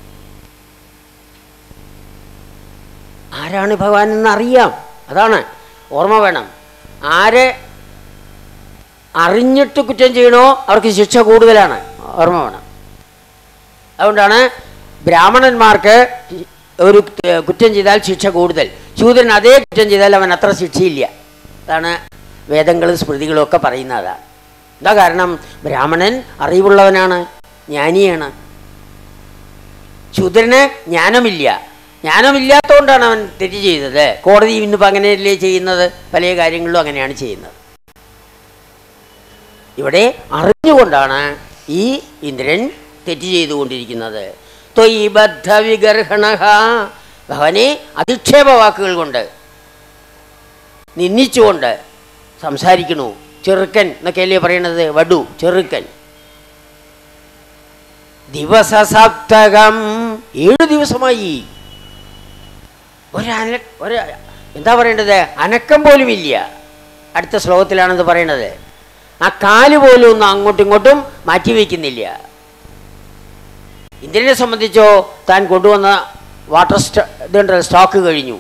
ആരാണ് ഭഗവാൻ എന്നറിയാം അതാണ് ഓർമ്മ വേണം ആരെ അറിഞ്ഞിട്ട് കുറ്റം ചെയ്യണോ അവർക്ക് ശിക്ഷ കൂടുതലാണ് ഓർമ്മ വേണം അതുകൊണ്ടാണ് ബ്രാഹ്മണന്മാർക്ക് ഒരു കുറ്റം ചെയ്താൽ ശിക്ഷ കൂടുതൽ ശൂദ്രൻ അതേ കുറ്റം ചെയ്താൽ അവൻ അത്ര ശിക്ഷയില്ല അതാണ് വേദങ്ങളും സ്മൃതികളും ഒക്കെ പറയുന്ന അതാണ് എന്താ കാരണം ബ്രാഹ്മണൻ അറിവുള്ളവനാണ് ജ്ഞാനിയാണ് ശൂദ്രന് ജ്ഞാനമില്ല ജ്ഞാനമില്ലാത്തതുകൊണ്ടാണ് അവൻ തെറ്റ് ചെയ്തത് കോടതി ഇന്നിപ്പോൾ അങ്ങനെയല്ലേ ചെയ്യുന്നത് പല കാര്യങ്ങളിലും അങ്ങനെയാണ് ചെയ്യുന്നത് ഇവിടെ അറിഞ്ഞുകൊണ്ടാണ് ഈ ഇന്ദ്രൻ തെറ്റ് ചെയ്തുകൊണ്ടിരിക്കുന്നത് ത്വയി ബദ്ധവിഗർഹണ ഭവനെ അധിക്ഷേപ വാക്കുകൾ കൊണ്ട് നിന്ദിച്ചുകൊണ്ട് സംസാരിക്കണു ചെറുക്കൻ എന്നൊക്കെയല്ലേ പറയണത് വടു ചെറുക്കൻ ദിവസസപ്തകം ഏഴു ദിവസമായി ഒരന ഒരു എന്താ പറയേണ്ടത് അനക്കം പോലും ഇല്ല അടുത്ത ശ്ലോകത്തിലാണെന്ന് പറയുന്നത് ആ കാല് പോലും ഒന്നും അങ്ങോട്ടും ഇങ്ങോട്ടും മാറ്റി വയ്ക്കുന്നില്ല ഇന്ദ്രനെ സംബന്ധിച്ചോ താൻ കൊണ്ടുവന്ന വാട്ടർ സ്റ്റ ഇതുണ്ട് സ്റ്റോക്ക് കഴിഞ്ഞു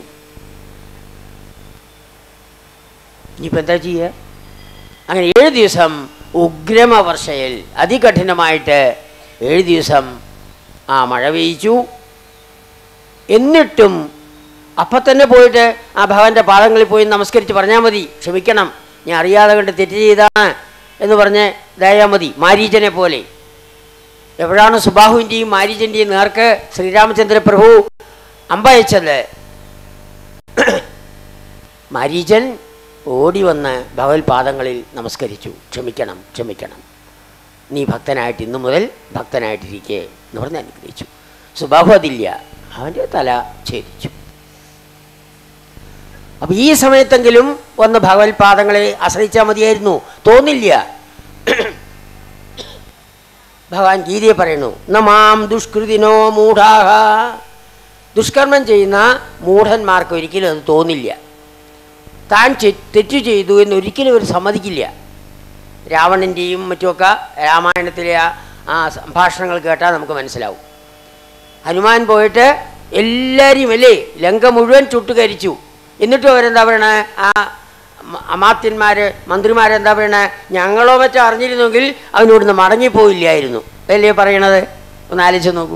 ഇനിയിപ്പോൾ എന്താ ചെയ്യുക അങ്ങനെ ഏഴ് ദിവസം ഉഗ്രമ വർഷയിൽ അതികഠിനമായിട്ട് ഏഴ് ദിവസം ആ മഴ പെയ്ച്ചു എന്നിട്ടും അപ്പം തന്നെ പോയിട്ട് ആ ഭഗവാന്റെ പാദങ്ങളിൽ പോയി നമസ്കരിച്ച് പറഞ്ഞാൽ മതി ക്ഷമിക്കണം ഞാൻ അറിയാതെ കണ്ട് തെറ്റ് ചെയ്താണ് എന്ന് പറഞ്ഞ് ഇതായാൽ മതി മാരീചനെ പോലെ എപ്പോഴാണ് സുബാഹുവിൻ്റെയും മാരീചൻ്റെയും നേർക്ക് ശ്രീരാമചന്ദ്ര പ്രഭു അമ്പയച്ചത് മാരീചൻ ഓടി വന്ന് ഭഗവത് പാദങ്ങളിൽ നമസ്കരിച്ചു ക്ഷമിക്കണം ക്ഷമിക്കണം നീ ഭക്തനായിട്ട് ഇന്നു മുതൽ ഭക്തനായിട്ടിരിക്കേ എന്ന് പറഞ്ഞ് അനുഗ്രഹിച്ചു സുബാഹു അതില്ല അവൻ്റെ തല ഛേദിച്ചു അപ്പം ഈ സമയത്തെങ്കിലും വന്ന് ഭഗവത് പാദങ്ങളെ ആശ്രയിച്ചാൽ മതിയായിരുന്നു തോന്നില്ല ഭഗവാൻ ഗീതയെ പറയുന്നു നമാം ദുഷ്കൃതിനോ മൂഢാഹ ദുഷ്കർമ്മം ചെയ്യുന്ന മൂഢന്മാർക്ക് ഒരിക്കലും അത് തോന്നില്ല താൻ ചെ- തെറ്റു ചെയ്തു എന്ന് ഒരിക്കലും അവർ സമ്മതിക്കില്ല രാവണൻ്റെയും മറ്റുമൊക്കെ രാമായണത്തിലെ ആ ആ സംഭാഷണങ്ങൾ കേട്ടാൽ നമുക്ക് മനസ്സിലാവും ഹനുമാൻ പോയിട്ട് എല്ലാവരെയും അല്ലേ ലങ്ക മുഴുവൻ ചുട്ടുകരിച്ചു എന്നിട്ടും അവരെന്താ പറയണേ ആ മ- അമാത്യന്മാർ മന്ത്രിമാരെന്താ പറയണേ ഞങ്ങളോ മറ്റോ അറിഞ്ഞിരുന്നെങ്കിൽ അവനിവിടുന്ന് മടങ്ങിപ്പോയില്ലായിരുന്നു അല്ലേ പറയണത് ഒന്ന് ആലോചിച്ച് നോക്കൂ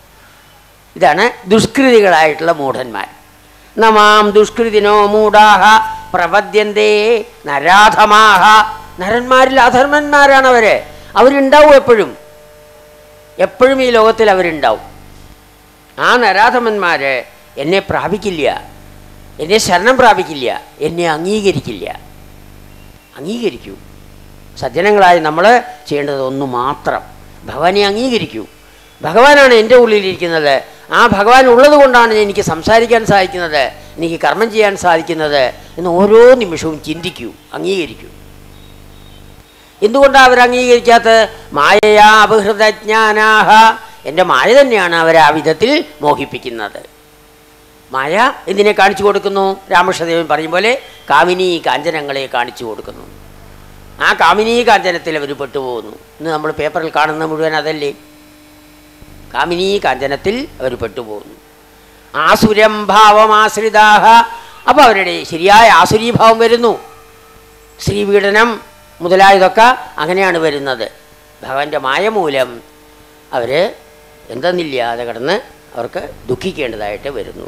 ഇതാണ് ദുഷ്കൃതികളായിട്ടുള്ള മൂഢന്മാർ നമാം ദുഷ്കൃതിനോ മൂഢാഹ പ്രപദ്യന്തേ നരാധമാഹ നരന്മാരിൽ അധർമ്മന്മാരാണ് അവര് അവരുണ്ടാവും എപ്പോഴും എപ്പോഴും ഈ ലോകത്തിൽ അവരുണ്ടാവും ആ നരാധമന്മാര് എന്നെ പ്രാപിക്കില്ല എന്നെ ശരണം പ്രാപിക്കില്ല എന്നെ അംഗീകരിക്കില്ല അംഗീകരിക്കൂ സജ്ജനങ്ങളായി നമ്മൾ ചെയ്യേണ്ടത് ഒന്ന് മാത്രം ഭഗവാനെ അംഗീകരിക്കൂ ഭഗവാനാണ് എൻ്റെ ഉള്ളിലിരിക്കുന്നത് ആ ഭഗവാൻ ഉള്ളത് കൊണ്ടാണ് എനിക്ക് സംസാരിക്കാൻ സാധിക്കുന്നത് എനിക്ക് കർമ്മം ചെയ്യാൻ സാധിക്കുന്നത് എന്ന് ഓരോ നിമിഷവും ചിന്തിക്കൂ അംഗീകരിക്കൂ എന്തുകൊണ്ടാണ് അവർ അംഗീകരിക്കാത്ത മായയാ അപഹൃതജ്ഞാനാഹ എൻ്റെ മായ തന്നെയാണ് അവരെ ആ വിധത്തിൽ മോഹിപ്പിക്കുന്നത് മായ എന്തിനെ കാണിച്ചു കൊടുക്കുന്നു രാമകൃഷ്ണദേവൻ പറയും പോലെ കാമിനി കാഞ്ചനങ്ങളെ കാണിച്ചു കൊടുക്കുന്നു ആ കാമിനി കാഞ്ചനത്തിൽ അവർ പെട്ടുപോകുന്നു ഇന്ന് നമ്മൾ പേപ്പറിൽ കാണുന്ന മുഴുവൻ അതല്ലേ കാമിനി കാഞ്ചനത്തിൽ അവർ പെട്ടുപോകുന്നു ആസുരം ഭാവമാശ്രിതാഹ അപ്പോൾ അവരുടെ ശരിയായ ആസുരീഭാവം വരുന്നു ശ്രീപീഡനം മുതലായതൊക്കെ അങ്ങനെയാണ് വരുന്നത് ഭഗവാന്റെ മായ മൂലം അവർ എന്തെന്നില്ലാതെ കിടന്ന് അവർക്ക് ദുഃഖിക്കേണ്ടതായിട്ട് വരുന്നു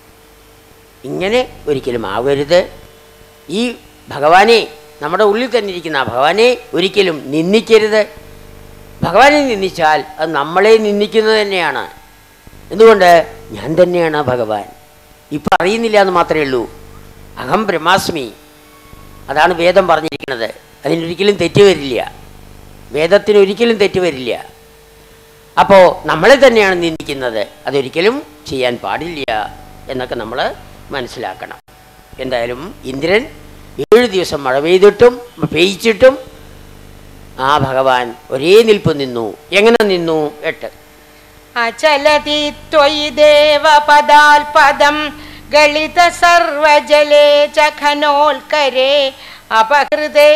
ഇങ്ങനെ ഒരിക്കലും ആവരുത് ഈ ഭഗവാനെ നമ്മുടെ ഉള്ളിൽ തന്നെ ഇരിക്കുന്ന ആ ഭഗവാനെ ഒരിക്കലും നിന്ദിക്കരുത് ഭഗവാനെ നിന്ദിച്ചാൽ അത് നമ്മളെ നിന്ദിക്കുന്നത് തന്നെയാണ് എന്തുകൊണ്ട് ഞാൻ തന്നെയാണ് ആ ഭഗവാൻ ഇപ്പം അറിയുന്നില്ല എന്ന് മാത്രമേ ഉള്ളൂ അഹം ബ്രഹ്മാസ്മി അതാണ് വേദം പറഞ്ഞിരിക്കുന്നത് അതിനൊരിക്കലും തെറ്റ് വരില്ല വേദത്തിന് ഒരിക്കലും തെറ്റ് വരില്ല അപ്പോൾ നമ്മളെ തന്നെയാണ് നിന്ദിക്കുന്നത് അതൊരിക്കലും ചെയ്യാൻ പാടില്ല എന്നൊക്കെ നമ്മൾ മനസ്സിലാക്കണം എന്തായാലും ഇന്ദ്രൻ ഏഴ് ദിവസം മഴ പെയ്തിട്ടും പെയ്ച്ചിട്ടും ആ ഭഗവാൻ ഒരേ നിൽപ്പ് നിന്നു എങ്ങനെ നിന്നു എട്ട് അചലതി ത്വയി ദേവപദാൽപദം ഗളിത സർവജലേ ച ഖനോൽക്കരേ അപഹൃതേ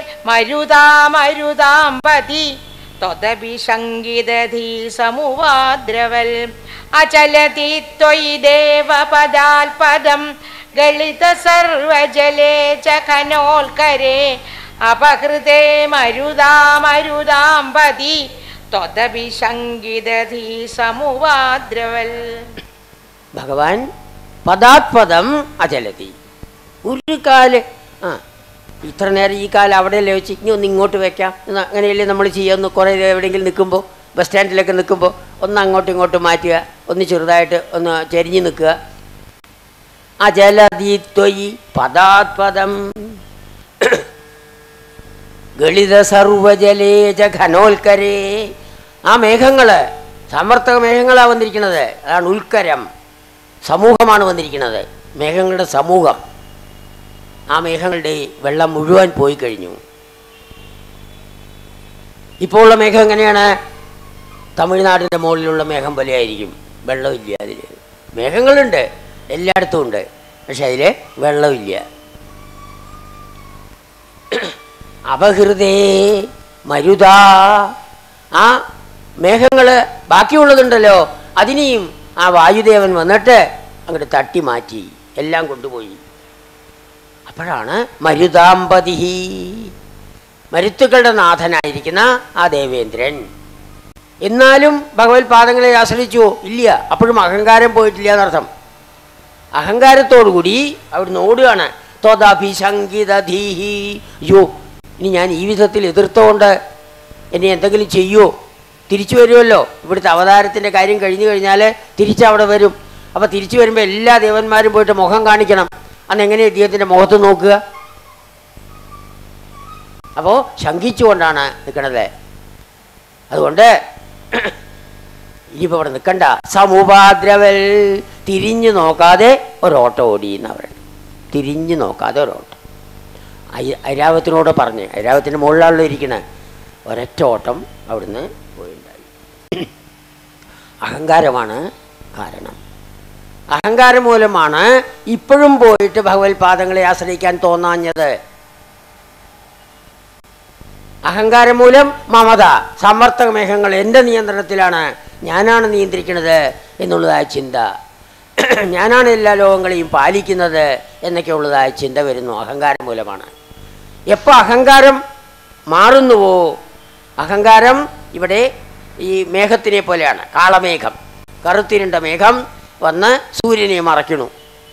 മരുതാമരുതാംപതി ത്വദപി ശങ്കിതധീ സമുവാദ്രവൽ അചലതി ത്വയി ദേവപദാൽപദം ഗളിത സർവജലേ ച ഖനോൽക്കരേ അപഹൃതേ മരുതാമരുതാംപതി ത്വദപി ശങ്കിതധീ സമുവാദ്രവൽ ഭഗവാൻ പദാത്പദം അചലതി ഒരു കാല് ആ ഇത്ര നേരം ഈ കാല് അവിടെയല്ലേ വെച്ച് ഇനി ഒന്ന് ഇങ്ങോട്ട് വെക്കാം എന്ന് അങ്ങനെയല്ലേ നമ്മൾ ചെയ്യുക ഒന്ന് കുറേ നേരം എവിടെയെങ്കിലും നിൽക്കുമ്പോൾ ബസ് സ്റ്റാൻഡിലൊക്കെ നിൽക്കുമ്പോൾ ഒന്ന് അങ്ങോട്ടും ഇങ്ങോട്ടും മാറ്റുക ഒന്ന് ചെറുതായിട്ട് ഒന്ന് ചെരിഞ്ഞ് നിൽക്കുക അജലതി ത്വയി പദാത്പദം ഗളിത സർവജലേജ ഘനോൽക്കരേ ആ മേഘങ്ങള് സമർത്ഥക മേഘങ്ങളാണ് വന്നിരിക്കുന്നത് അതാണ് ഉൽക്കരം സമൂഹമാണ് വന്നിരിക്കുന്നത് മേഘങ്ങളുടെ സമൂഹം ആ മേഘങ്ങളുടെ വെള്ളം മുഴുവൻ പോയി കഴിഞ്ഞു ഇപ്പോൾ ഉള്ള മേഘം എങ്ങനെയാണ് തമിഴ്നാടിൻ്റെ മുകളിലുള്ള മേഘം പോലെയായിരിക്കും വെള്ളമില്ല അതിൽ മേഘങ്ങളുണ്ട് എല്ലായിടത്തും ഉണ്ട് പക്ഷെ അതിൽ വെള്ളമില്ല അപഹൃതേ മരുത ആ മേഘങ്ങൾ ബാക്കിയുള്ളതുണ്ടല്ലോ അതിനെയും ആ വായുദേവൻ വന്നിട്ട് അങ്ങോട്ട് തട്ടി മാറ്റി എല്ലാം കൊണ്ടുപോയി അപ്പോഴാണ് മരുതാമ്പതി മരുത്തുക്കളുടെ നാഥനായിരിക്കുന്ന ആ ദേവേന്ദ്രൻ എന്നാലും ഭഗവത് പാദങ്ങളെ ആശ്രയിച്ചു ഇല്ല അപ്പോഴും അഹങ്കാരം പോയിട്ടില്ല എന്നർത്ഥം അഹങ്കാരത്തോടുകൂടി അവിടുന്ന് ഓടുകയാണ് ത്വദഭിശങ്കിതധീഹി യോ ഇനി ഞാൻ ഈ വിധത്തിൽ എതിർത്തുകൊണ്ട് എന്നെ എന്തെങ്കിലും ചെയ്യുമോ തിരിച്ചു വരുമല്ലോ ഇവിടുത്തെ അവതാരത്തിൻ്റെ കാര്യം കഴിഞ്ഞു കഴിഞ്ഞാൽ തിരിച്ചവിടെ വരും അപ്പോൾ തിരിച്ചു വരുമ്പോൾ എല്ലാ ദേവന്മാരും പോയിട്ട് മുഖം കാണിക്കണം അന്ന് എങ്ങനെ ഇദ്ദേഹത്തിൻ്റെ മുഖത്ത് നോക്കുക അപ്പോൾ ശങ്കിച്ചുകൊണ്ടാണ് നിൽക്കണത് അതുകൊണ്ട് ഇനിയിപ്പോൾ അവിടെ നിൽക്കണ്ട സമുപാദ്രവൽ തിരിഞ്ഞു നോക്കാതെ ഒരോട്ടം ഓടിയെന്ന് പറയുന്നത് തിരിഞ്ഞു നോക്കാതെ ഒരോട്ടം ഐ- ഐരാവത്തിനോട് പറഞ്ഞ് ഐരാവത്തിൻ്റെ മുകളിലാണല്ലോ ഇരിക്കണത് ഒരൊറ്റ ഓട്ടം അവിടുന്ന് പോയിണ്ടായി അഹങ്കാരമാണ് കാരണം അഹങ്കാരം മൂലമാണ് ഇപ്പോഴും പോയിട്ട് ഭഗവത് പാദങ്ങളെ ആശ്രയിക്കാൻ തോന്നാഞ്ഞത് അഹങ്കാരം മൂലം മമത സമ്മർദ്ദ മേഘങ്ങൾ എൻ്റെ നിയന്ത്രണത്തിലാണ് ഞാനാണ് നിയന്ത്രിക്കുന്നത് എന്നുള്ളതായ ചിന്ത ഞാനാണ് എല്ലാ ലോകങ്ങളെയും പാലിക്കുന്നത് എന്നൊക്കെ ഉള്ളതായ ചിന്ത വരുന്നു അഹങ്കാരം മൂലമാണ് എപ്പോൾ അഹങ്കാരം മാറുന്നുവോ അഹങ്കാരം ഇവിടെ ഈ മേഘത്തിനെ പോലെയാണ് കാളമേഘം കറുത്തിരുണ്ട മേഘം വന്ന് സൂര്യനെ മറയ്ക്കണു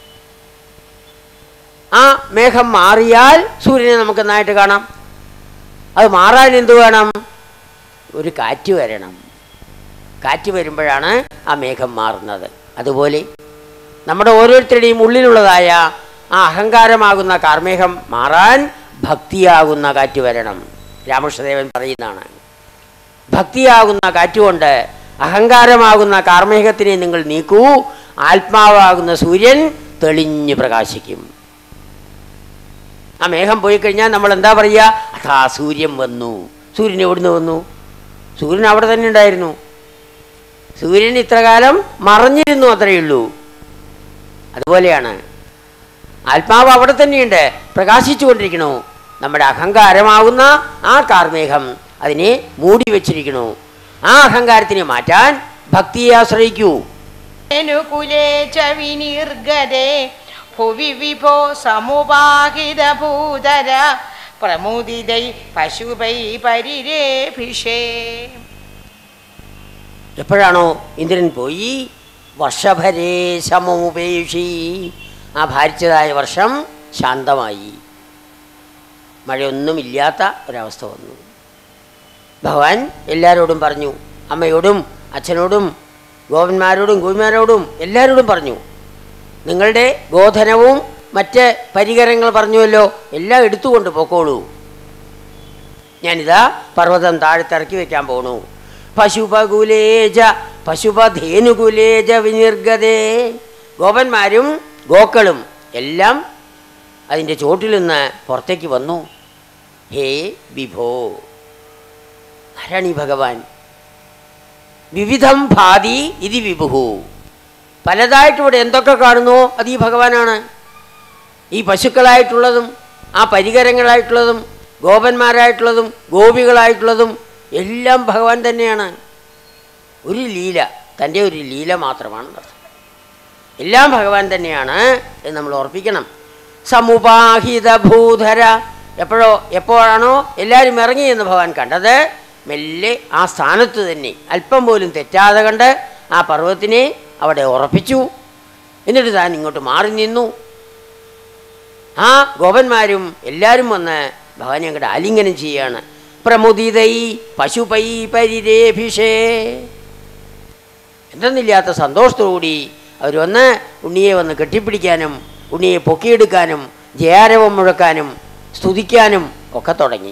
ആ മേഘം മാറിയാൽ സൂര്യനെ നമുക്ക് നന്നായിട്ട് കാണാം അത് മാറാൻ എന്ത് വേണം ഒരു കാറ്റ് വരണം കാറ്റ് വരുമ്പോഴാണ് ആ മേഘം മാറുന്നത് അതുപോലെ നമ്മുടെ ഓരോരുത്തരുടെയും ഉള്ളിലുള്ളതായ ആ അഹങ്കാരമാകുന്ന കാർമേഘം മാറാൻ ഭക്തിയാകുന്ന കാറ്റ് വരണം രാമകൃഷ്ണദേവൻ പറയുന്നതാണ് ഭക്തിയാകുന്ന കാറ്റുകൊണ്ട് അഹങ്കാരമാകുന്ന കാർമേഘത്തിനെ നിങ്ങൾ നീക്കൂ ആത്മാവാകുന്ന സൂര്യൻ തെളിഞ്ഞു പ്രകാശിക്കും ആ മേഘം പോയി കഴിഞ്ഞാൽ നമ്മൾ എന്താ പറയുക അതാ സൂര്യൻ വന്നു സൂര്യൻ എവിടുന്ന് വന്നു സൂര്യൻ അവിടെ തന്നെ ഉണ്ടായിരുന്നു സൂര്യൻ ഇത്രകാലം മറഞ്ഞിരുന്നു അത്രയേ ഉള്ളൂ അതുപോലെയാണ് ആത്മാവ് അവിടെ തന്നെയുണ്ട് പ്രകാശിച്ചു കൊണ്ടിരിക്കണു നമ്മുടെ അഹങ്കാരമാകുന്ന ആ കാർമേഘം അതിനെ മൂടി വച്ചിരിക്കണു ആ അഹങ്കാരത്തിനെ മാറ്റാൻ ഭക്തിയെ ആശ്രയിക്കൂ നുകുലേ ച വിനിർഗതേ ഭുവി വിഭോ സമുപാഹിത ഭൂതര പ്രമുദിതൈ പശുപൈ പരിരേഭിഷേ എപ്പോഴാണോ ഇന്ദ്രൻ പോയി വർഷഭരേ ശമമുപേക്ഷി ആ ഭാരിച്ചതായ വർഷം ശാന്തമായി മഴയൊന്നുമില്ലാത്ത ഒരവസ്ഥ വന്നു ഭഗവാൻ എല്ലാവരോടും പറഞ്ഞു അമ്മയോടും അച്ഛനോടും ഗോപന്മാരോടും ഗോപിമാരോടും എല്ലാവരോടും പറഞ്ഞു നിങ്ങളുടെ ഗോധനവും മറ്റ് പരികരങ്ങൾ പറഞ്ഞുവല്ലോ എല്ലാം എടുത്തുകൊണ്ട് പോക്കോളൂ ഞാനിതാ പർവ്വതം താഴത്തിറക്കി വെക്കാൻ പോണു പശുപകുലേജ പശുപധേനുകുലേജ വിനിർഗതേ ഗോപന്മാരും ഗോക്കളും എല്ലാം അതിൻ്റെ ചോട്ടിൽ നിന്ന് പുറത്തേക്ക് വന്നു ഹേ വിഭോ ആരാണ് ഈ ഭഗവാൻ വിവിധം ഭാതി ഇതി വിഭുഹു പലതായിട്ട് ഇവിടെ എന്തൊക്കെ കാണുന്നുവോ അത് ഈ ഭഗവാനാണ് ഈ പശുക്കളായിട്ടുള്ളതും ആ പരികരങ്ങളായിട്ടുള്ളതും ഗോപന്മാരായിട്ടുള്ളതും ഗോപികളായിട്ടുള്ളതും എല്ലാം ഭഗവാൻ തന്നെയാണ് ഒരു ലീല തൻ്റെ ഒരു ലീല മാത്രമാണ് അർത്ഥം എല്ലാം ഭഗവാൻ തന്നെയാണ് എന്ന് നമ്മൾ ഓർപ്പിക്കണം സമുപാഹിത ഭൂധര എപ്പോഴോ എപ്പോഴാണോ എല്ലാവരും ഇറങ്ങി എന്ന് ഭഗവാൻ കണ്ടത് മെല്ലെ ആ സ്ഥാനത്ത് തന്നെ അല്പം പോലും തെറ്റാതെ കണ്ട് ആ പർവ്വത്തിനെ അവിടെ ഉറപ്പിച്ചു എന്നിട്ട് താൻ ഇങ്ങോട്ട് മാറി നിന്നു ആ ഗോപന്മാരും എല്ലാവരും വന്ന് ഭഗവാനെ അങ്ങോട്ട് ആലിംഗനം ചെയ്യാണ് പ്രമുദിതൈ പശുപൈ പരിരേഭിഷേ എന്തെന്നില്ലാത്ത സന്തോഷത്തോടുകൂടി അവർ വന്ന് ഉണ്ണിയെ വന്ന് കെട്ടിപ്പിടിക്കാനും ഉണ്ണിയെ പൊക്കിയെടുക്കാനും ജയാരവം മുഴക്കാനും സ്തുതിക്കാനും ഒക്കെ തുടങ്ങി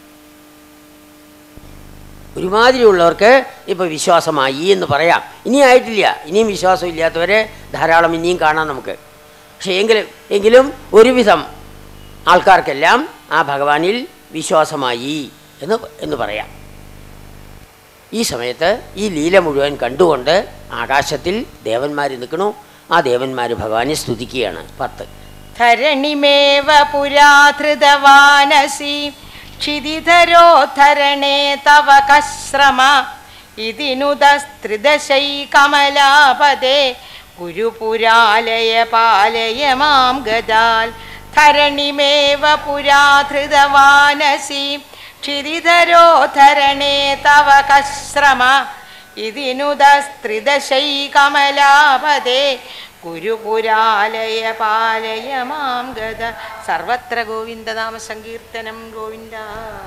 ഒരുമാതിരിയുള്ളവർക്ക് ഇപ്പോൾ വിശ്വാസമായി എന്ന് പറയാം ഇനി ആയിട്ടില്ല ഇനിയും വിശ്വാസം ഇല്ലാത്തവരെ ധാരാളം ഇനിയും കാണാം നമുക്ക് പക്ഷേ എങ്കിലും എങ്കിലും ഒരുവിധം ആൾക്കാർക്കെല്ലാം ആ ഭഗവാനിൽ വിശ്വാസമായി എന്ന് എന്ന് പറയാം ഈ സമയത്ത് ഈ ലീല മുഴുവൻ കണ്ടുകൊണ്ട് ആകാശത്തിൽ ദേവന്മാർ നിൽക്കണു ആ ദേവന്മാർ ഭഗവാനെ സ്തുതിക്കുകയാണ് പത്ത് ധരണിമേവ പുരാധൃതവാനസി ക്ഷിതിധരോദ്ധരണേ തവ കശ്രമ ഇതിനുദസ്ത്രിദശൈ കമലാപദേ ഗുരുപുരാലയ പാലയ മാം ഗതാൽ ധരണിമേവ പുരാധൃതവാനസി ക്ഷിതിധരോദ്ധരണേ തവ കശ്രമ ഇതിനുദസ്ത്രിദശൈ കമലാപദേ ഗുരുപുരാലയ പാലയ മാം ഗത സർവത്ര ഗോവിന്ദനാമ സങ്കീർത്തനം ഗോവിന്ദ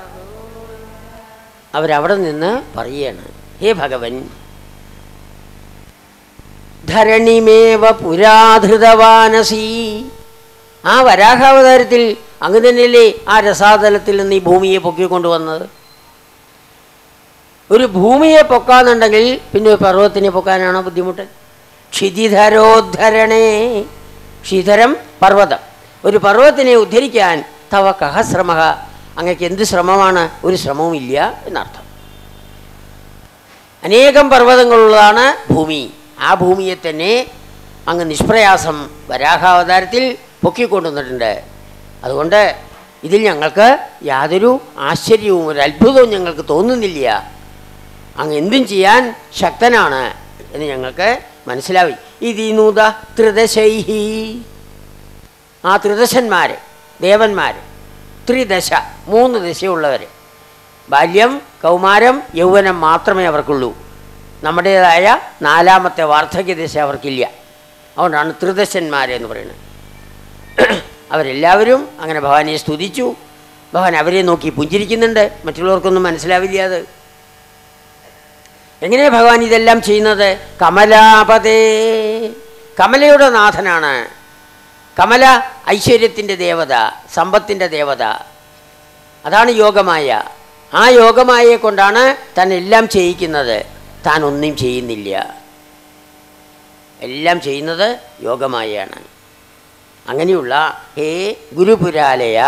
അവരവിടെ നിന്ന് പറയുകയാണ് ഹേ ഭഗവൻ ധരണിമേവ പുരാധൃതവാനസി ആ വരാഹാവതാരത്തിൽ അങ്ങ് തന്നെയല്ലേ ആ രസാതലത്തിൽ നിന്ന് ഈ ഭൂമിയെ പൊക്കിക്കൊണ്ടുവന്നത് ഒരു ഭൂമിയെ പൊക്കാന്നുണ്ടെങ്കിൽ പിന്നെ ഒരു പർവ്വത്തിനെ പൊക്കാനാണോ ബുദ്ധിമുട്ട് ക്ഷിതിധരോദ്ധരണേ ക്ഷിധരം പർവ്വതം ഒരു പർവ്വത്തിനെ ഉദ്ധരിക്കാൻ തവ കഹശ്രമ അങ്ങക്ക് എന്ത് ശ്രമമാണ് ഒരു ശ്രമവുമില്ല എന്നർത്ഥം അനേകം പർവ്വതങ്ങളുള്ളതാണ് ഭൂമി ആ ഭൂമിയെ തന്നെ അങ്ങ് നിഷ്പ്രയാസം വരാഹാവതാരത്തിൽ പൊക്കിക്കൊണ്ടുവന്നിട്ടുണ്ട് അതുകൊണ്ട് ഇതിൽ ഞങ്ങൾക്ക് യാതൊരു ആശ്ചര്യവും ഒരു അത്ഭുതവും ഞങ്ങൾക്ക് തോന്നുന്നില്ല അങ്ങ് എന്തും ചെയ്യാൻ ശക്തനാണ് എന്ന് ഞങ്ങൾക്ക് മനസ്സിലായി ഇതിനൂത ത്രിദശൈഹി ആ ത്രിദശന്മാർ ദേവന്മാർ ത്രിദശ മൂന്ന് ദശയുള്ളവർ ബാല്യം കൗമാരം യൗവനം മാത്രമേ അവർക്കുള്ളൂ നമ്മുടേതായ നാലാമത്തെ വാർദ്ധക്യ ദശ അവർക്കില്ല അതുകൊണ്ടാണ് ത്രിദശന്മാരെന്ന് പറയുന്നത് അവരെല്ലാവരും അങ്ങനെ ഭവാനെ സ്തുതിച്ചു ഭവാൻ അവരെ നോക്കി പുഞ്ചിരിക്കുന്നുണ്ട് മറ്റുള്ളവർക്കൊന്നും മനസ്സിലാവില്ല അത് എങ്ങനെയാണ് ഭഗവാൻ ഇതെല്ലാം ചെയ്യുന്നത് കമലാപതേ കമലയുടെ നാഥനാണ് കമല ഐശ്വര്യത്തിൻ്റെ ദേവത സമ്പത്തിൻ്റെ ദേവത അതാണ് യോഗമായ ആ യോഗമായയെ കൊണ്ടാണ് താൻ എല്ലാം ചെയ്യിക്കുന്നത് താൻ ഒന്നും ചെയ്യുന്നില്ല എല്ലാം ചെയ്യുന്നത് യോഗമായാണ് അങ്ങനെയുള്ള ഹേ ഗുരുപുരാലയ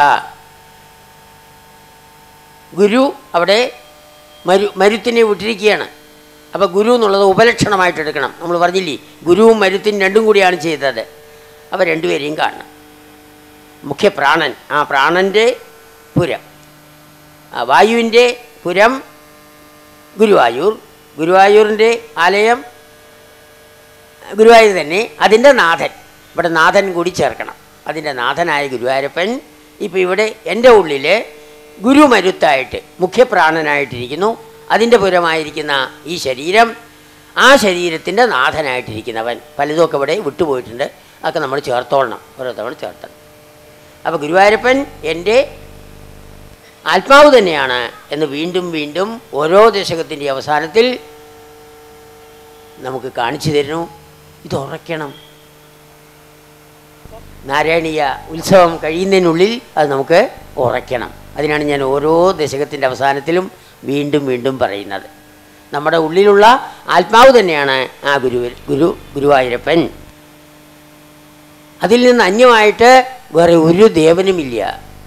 ഗുരു അവിടെ മരു മരുത്തിനെ വിട്ടിരിക്കുകയാണ് അപ്പോൾ ഗുരു എന്നുള്ളത് ഉപലക്ഷണമായിട്ട് എടുക്കണം നമ്മൾ പറഞ്ഞില്ലേ ഗുരുവും മരുത്തിനും രണ്ടും കൂടിയാണ് ചെയ്തത് അപ്പോൾ രണ്ടുപേരെയും കാണണം മുഖ്യ പ്രാണൻ ആ പ്രാണൻ്റെ പുരം ആ വായുവിൻ്റെ പുരം ഗുരുവായൂർ ഗുരുവായൂരിൻ്റെ ആലയം ഗുരുവായൂർ തന്നെ അതിൻ്റെ നാഥൻ ഇവിടെ നാഥൻ കൂടി ചേർക്കണം അതിൻ്റെ നാഥനായ ഗുരുവായൂരപ്പൻ ഇപ്പോൾ ഇവിടെ എൻ്റെ ഉള്ളിൽ ഗുരുമരുത്തായിട്ട് മുഖ്യപ്രാണനായിട്ടിരിക്കുന്നു അതിൻ്റെ പുരമായിരിക്കുന്ന ഈ ശരീരം ആ ശരീരത്തിൻ്റെ നാഥനായിട്ടിരിക്കുന്നവൻ പലതുമൊക്കെ ഇവിടെ വിട്ടുപോയിട്ടുണ്ട് അതൊക്കെ നമ്മൾ ചേർത്തോളണം ഓരോ തവണ ചേർത്തണം അപ്പോൾ ഗുരുവായൂരപ്പൻ എൻ്റെ ആത്മാവ് തന്നെയാണ് എന്ന് വീണ്ടും വീണ്ടും ഓരോ ദശകത്തിൻ്റെ അവസാനത്തിൽ നമുക്ക് കാണിച്ചു തരുന്നു ഇത് ഉറയ്ക്കണം നാരായണീയ ഉത്സവം കഴിയുന്നതിനുള്ളിൽ അത് നമുക്ക് ഉറയ്ക്കണം അതിനാണ് ഞാൻ ഓരോ ദശകത്തിൻ്റെ അവസാനത്തിലും വീണ്ടും വീണ്ടും പറയുന്നത് നമ്മുടെ ഉള്ളിലുള്ള ആത്മാവ് തന്നെയാണ് ആ ഗുരു ഗുരു ഗുരുവായൂരപ്പൻ അതിൽ നിന്ന് അന്യമായിട്ട് വേറെ ഒരു ദേവനുമില്ല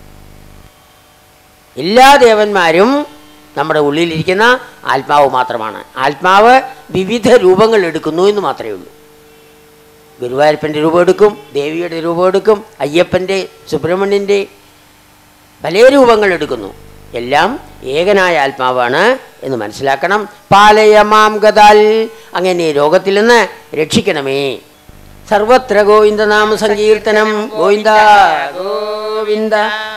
എല്ലാ ദേവന്മാരും നമ്മുടെ ഉള്ളിലിരിക്കുന്ന ആത്മാവ് മാത്രമാണ് ആത്മാവ് വിവിധ രൂപങ്ങൾ എടുക്കുന്നു എന്ന് മാത്രമേ ഉള്ളൂ ഗുരുവായൂരപ്പൻ്റെ രൂപം എടുക്കും ദേവിയുടെ രൂപം എടുക്കും അയ്യപ്പൻ്റെ സുബ്രഹ്മണ്യൻ്റെ പല രൂപങ്ങൾ എടുക്കുന്നു എല്ലാം ഏകനായ ആത്മാവാണ് എന്ന് മനസ്സിലാക്കണം പാലയമാം ഗതാൽ അങ്ങനെ രോഗത്തിൽ നിന്ന് രക്ഷിക്കണമേ സർവത്ര ഗോവിന്ദനാമ സങ്കീർത്തനം ഗോവിന്ദ ഗോവിന്ദ